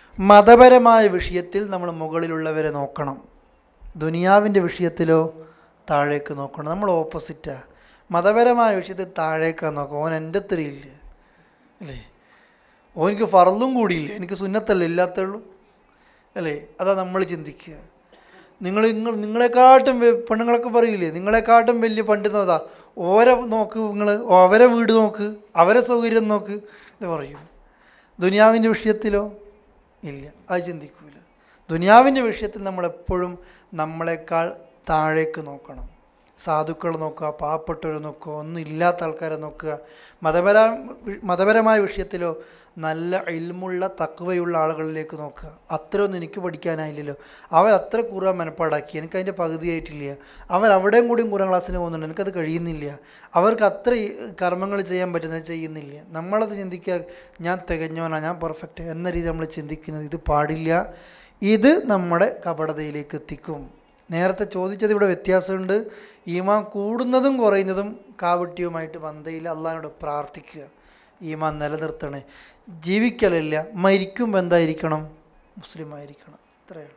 മതപരമായ വിഷയത്തിൽ നമ്മൾ മുകളിലുള്ളവരെ നോക്കണം ദുനിയാവിൻ്റെ വിഷയത്തിലോ താഴേക്ക് നോക്കണം നമ്മൾ ഓപ്പോസിറ്റാ മതപരമായ വിഷയത്തിൽ താഴേക്കാണ് നോക്കുക ഓൻ എൻ്റെ അത്രയില്ല അല്ലേ ഓനിക്ക് ഫറലും കൂടിയില്ല എനിക്ക് സുന്നത്തല്ല ഇല്ലാത്തുള്ളൂ അല്ലേ അതാ നമ്മൾ ചിന്തിക്കുക നിങ്ങൾ നിങ്ങൾ നിങ്ങളെക്കാട്ടും വെ- പെണ്ണുങ്ങളൊക്കെ പറയില്ലേ നിങ്ങളെക്കാട്ടും വലിയ പണ്ഡിതതാ ഓരെ നോക്ക് നിങ്ങൾ അവരെ വീട് നോക്ക് അവരെ സൗകര്യം നോക്ക് എന്ന് പറയും ദുനിയാവിൻ്റെ വിഷയത്തിലോ ഇല്ല അത് ചിന്തിക്കൂല ദുനിയാവിൻ്റെ വിഷയത്തിൽ നമ്മളെപ്പോഴും നമ്മളെക്കാൾ താഴേക്ക് നോക്കണം സാധുക്കളെ നോക്കുക പാവപ്പെട്ടവരെ നോക്കുക ഒന്നും ഇല്ലാത്ത ആൾക്കാരെ നോക്കുക മതപര മതപരമായ വിഷയത്തിലോ നല്ല ഇൽമുള്ള തക്കവയുള്ള ആളുകളിലേക്ക് നോക്കുക അത്രയൊന്നും എനിക്ക് പഠിക്കാനായില്ലല്ലോ അവർ അത്ര ഖുറാൻ മനപ്പാടാക്കി എനിക്ക് അതിൻ്റെ പകുതിയായിട്ടില്ല അവർ അവിടെയും കൂടിയും ഖുറാൻ ക്ലാസ്സിന് പോകുന്നുണ്ട് എനിക്കത് കഴിയുന്നില്ല അവർക്ക് അത്ര ഈ കർമ്മങ്ങൾ ചെയ്യാൻ പറ്റുന്നത് ചെയ്യുന്നില്ല നമ്മളത് ചിന്തിക്കുക ഞാൻ തികഞ്ഞവനാണ് ഞാൻ പെർഫെക്റ്റ് എന്ന രീതി നമ്മൾ ചിന്തിക്കുന്നത് ഇത് പാടില്ല ഇത് നമ്മുടെ കപടതയിലേക്ക് എത്തിക്കും നേരത്തെ ചോദിച്ചത് ഇവിടെ വ്യത്യാസമുണ്ട് ഈമാൻ കൂടുന്നതും കുറയുന്നതും കാവട്യവുമായിട്ട് ബന്ധയിൽ അള്ളഹാനോട് പ്രാർത്ഥിക്കുക ഈമാൻ നിലനിർത്തണേ ജീവിക്കലല്ല മരിക്കുമ്പോൾ എന്തായിരിക്കണം മുസ്ലിം ആയിരിക്കണം ഇത്രയാണ്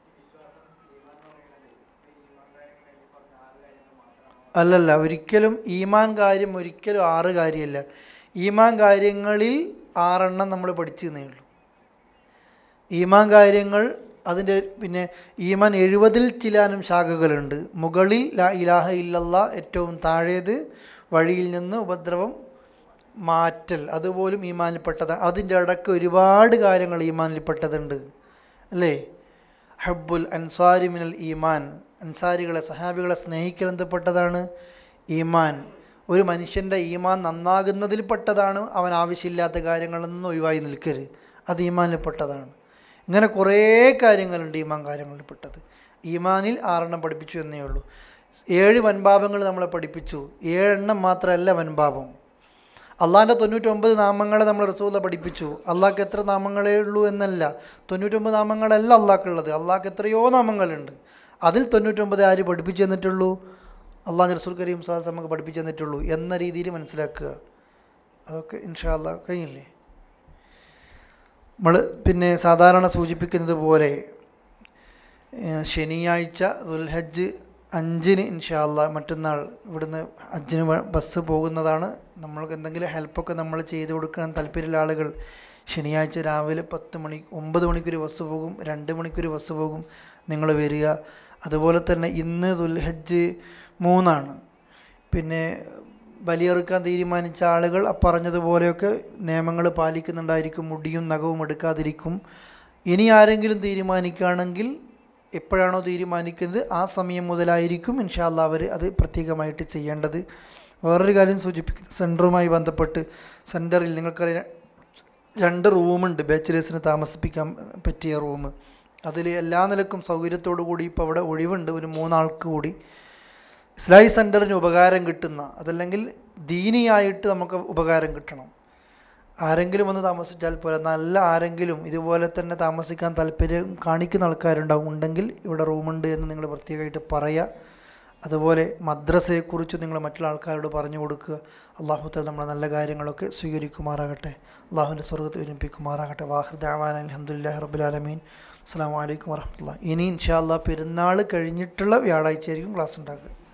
അല്ലല്ല ഒരിക്കലും ഈമാൻ കാര്യം ഒരിക്കലും ആറ് കാര്യമല്ല ഈമാൻ കാര്യങ്ങളിൽ ആറെണ്ണം നമ്മൾ പഠിച്ചെന്നേ ഉള്ളൂ ഈമാൻ കാര്യങ്ങൾ അതിൻ്റെ പിന്നെ ഈമാൻ എഴുപതിൽ ചിലാനും ശാഖകളുണ്ട് മുകളിൽ ലാ ഇലാഹ ഇല്ലല്ല ഏറ്റവും താഴേത് വഴിയിൽ നിന്ന് ഉപദ്രവം മാറ്റൽ അതുപോലും ഈമാനിൽപ്പെട്ടതാണ് അതിൻ്റെ ഇടയ്ക്ക് ഒരുപാട് കാര്യങ്ങൾ ഈമാനിൽപ്പെട്ടതുണ്ട് അല്ലേ ഹബ്ബുൽ അൻസാരി മിനൽ ഈമാൻ അൻസാരികളെ സഹാബികളെ സ്നേഹിക്കൽ ബന്ധപ്പെട്ടതാണ് ഈമാൻ ഒരു മനുഷ്യൻ്റെ ഈമാൻ നന്നാകുന്നതിൽപ്പെട്ടതാണ് അവൻ ആവശ്യമില്ലാത്ത കാര്യങ്ങളൊന്നും ഒഴിവായി നിൽക്കരുത് അത് ഈമാനിൽപ്പെട്ടതാണ് ഇങ്ങനെ കുറേ കാര്യങ്ങളുണ്ട് ഈമാൻ കാര്യങ്ങളിൽപ്പെട്ടത് ഈമാനിൽ ആറെണ്ണം പഠിപ്പിച്ചു എന്നേ ഉള്ളൂ ഏഴ് വൻപാപങ്ങൾ നമ്മളെ പഠിപ്പിച്ചു ഏഴെണ്ണം മാത്രമല്ല വൻപാപം അള്ളാഹിൻ്റെ തൊണ്ണൂറ്റൊമ്പത് നാമങ്ങളെ നമ്മൾ റസൂല പഠിപ്പിച്ചു അള്ളാഹ്ക്ക് എത്ര നാമങ്ങളേ ഉള്ളൂ എന്നല്ല തൊണ്ണൂറ്റൊമ്പത് നാമങ്ങളല്ല അള്ളാഹ്ക്കുള്ളത് അള്ളാഹ്ക്ക് എത്രയോ നാമങ്ങളുണ്ട് അതിൽ തൊണ്ണൂറ്റൊമ്പത് ആര് പഠിപ്പിച്ചു തന്നിട്ടുള്ളൂ അള്ളാഹ് റസൂൽ കരീം സാഹസ് നമുക്ക് പഠിപ്പിച്ചു തന്നിട്ടുള്ളൂ എന്ന രീതിയിൽ മനസ്സിലാക്കുക അതൊക്കെ ഇൻഷാ അള്ളാഹ് കഴിഞ്ഞില്ലേ നമ്മൾ പിന്നെ സാധാരണ സൂചിപ്പിക്കുന്നത് പോലെ ഏഹ് ശനിയാഴ്ച ദുൽഹജ്ജ് അഞ്ചിന് ഇൻഷാ അള്ളാഹ് മറ്റന്നാൾ ഇവിടുന്ന് ഹജ്ജിന് വ- ബസ് പോകുന്നതാണ് നമ്മൾക്ക് എന്തെങ്കിലും ഹെൽപ്പൊക്കെ നമ്മൾ ചെയ്ത് കൊടുക്കാൻ താല്പര്യമുള്ള ആളുകൾ ശനിയാഴ്ച രാവിലെ പത്ത് മണി ഒമ്പത് മണിക്കൊരു ബസ് പോകും രണ്ട് മണിക്കൊരു ബസ് പോകും നിങ്ങൾ വരിക അതുപോലെ തന്നെ ഇന്ന് ദുൽഹജ്ജ് മൂന്നാണ് പിന്നെ ബലിയെറുക്കാൻ തീരുമാനിച്ച ആളുകൾ ആ പറഞ്ഞതുപോലെയൊക്കെ നിയമങ്ങൾ പാലിക്കുന്നുണ്ടായിരിക്കും മുടിയും നഖവും എടുക്കാതിരിക്കും ഇനി ആരെങ്കിലും തീരുമാനിക്കുകയാണെങ്കിൽ എപ്പോഴാണോ തീരുമാനിക്കുന്നത് ആ സമയം മുതലായിരിക്കും ഇൻഷാല്ല അവർ അത് പ്രത്യേകമായിട്ട് ചെയ്യേണ്ടത് വേറൊരു കാര്യം സൂചിപ്പിക്കുന്നു സെൻറ്ററുമായി ബന്ധപ്പെട്ട് സെൻറ്ററിൽ നിങ്ങൾക്കറിയാം രണ്ട് റൂമുണ്ട് ബാച്ചിലേഴ്സിന് താമസിപ്പിക്കാൻ പറ്റിയ റൂം അതിൽ എല്ലാ നിലക്കും സൗകര്യത്തോടു കൂടി ഇപ്പോൾ അവിടെ ഒഴിവുണ്ട് ഒരു മൂന്നാൾക്ക് കൂടി ഇസ്ലാഹി സെൻറ്ററിന് ഉപകാരം കിട്ടുന്ന അതല്ലെങ്കിൽ ദീനിയായിട്ട് നമുക്ക് ഉപകാരം കിട്ടണം ആരെങ്കിലും വന്ന് താമസിച്ചാൽ പോരാ നല്ല ആരെങ്കിലും ഇതുപോലെ തന്നെ താമസിക്കാൻ താല്പര്യം കാണിക്കുന്ന ആൾക്കാരുണ്ടാവും ഉണ്ടെങ്കിൽ ഇവിടെ റൂമുണ്ട് എന്ന് നിങ്ങൾ പ്രത്യേകമായിട്ട് പറയുക അതുപോലെ മദ്രസയെക്കുറിച്ച് നിങ്ങൾ മറ്റുള്ള ആൾക്കാരോട് പറഞ്ഞു കൊടുക്കുക അള്ളാഹുത്തൽ നമ്മളെ നല്ല കാര്യങ്ങളൊക്കെ സ്വീകരിക്കുമാറാകട്ടെ അള്ളാഹുവിൻ്റെ സ്വർഗത്തിൽ ഒരുമിപ്പിക്കുമാറാകട്ടെ വാഹൃദാവാൻ അലഹമുല്ലാ റബുലാലമീൻ അസ്സാം വലൈക്കും വരഹമുല്ല ഇനി ഇൻഷാ അള്ളാഹ് പെരുന്നാൾ കഴിഞ്ഞിട്ടുള്ള വ്യാഴാഴ്ച ആയിരിക്കും ക്ലാസ് ഉണ്ടാക്കുക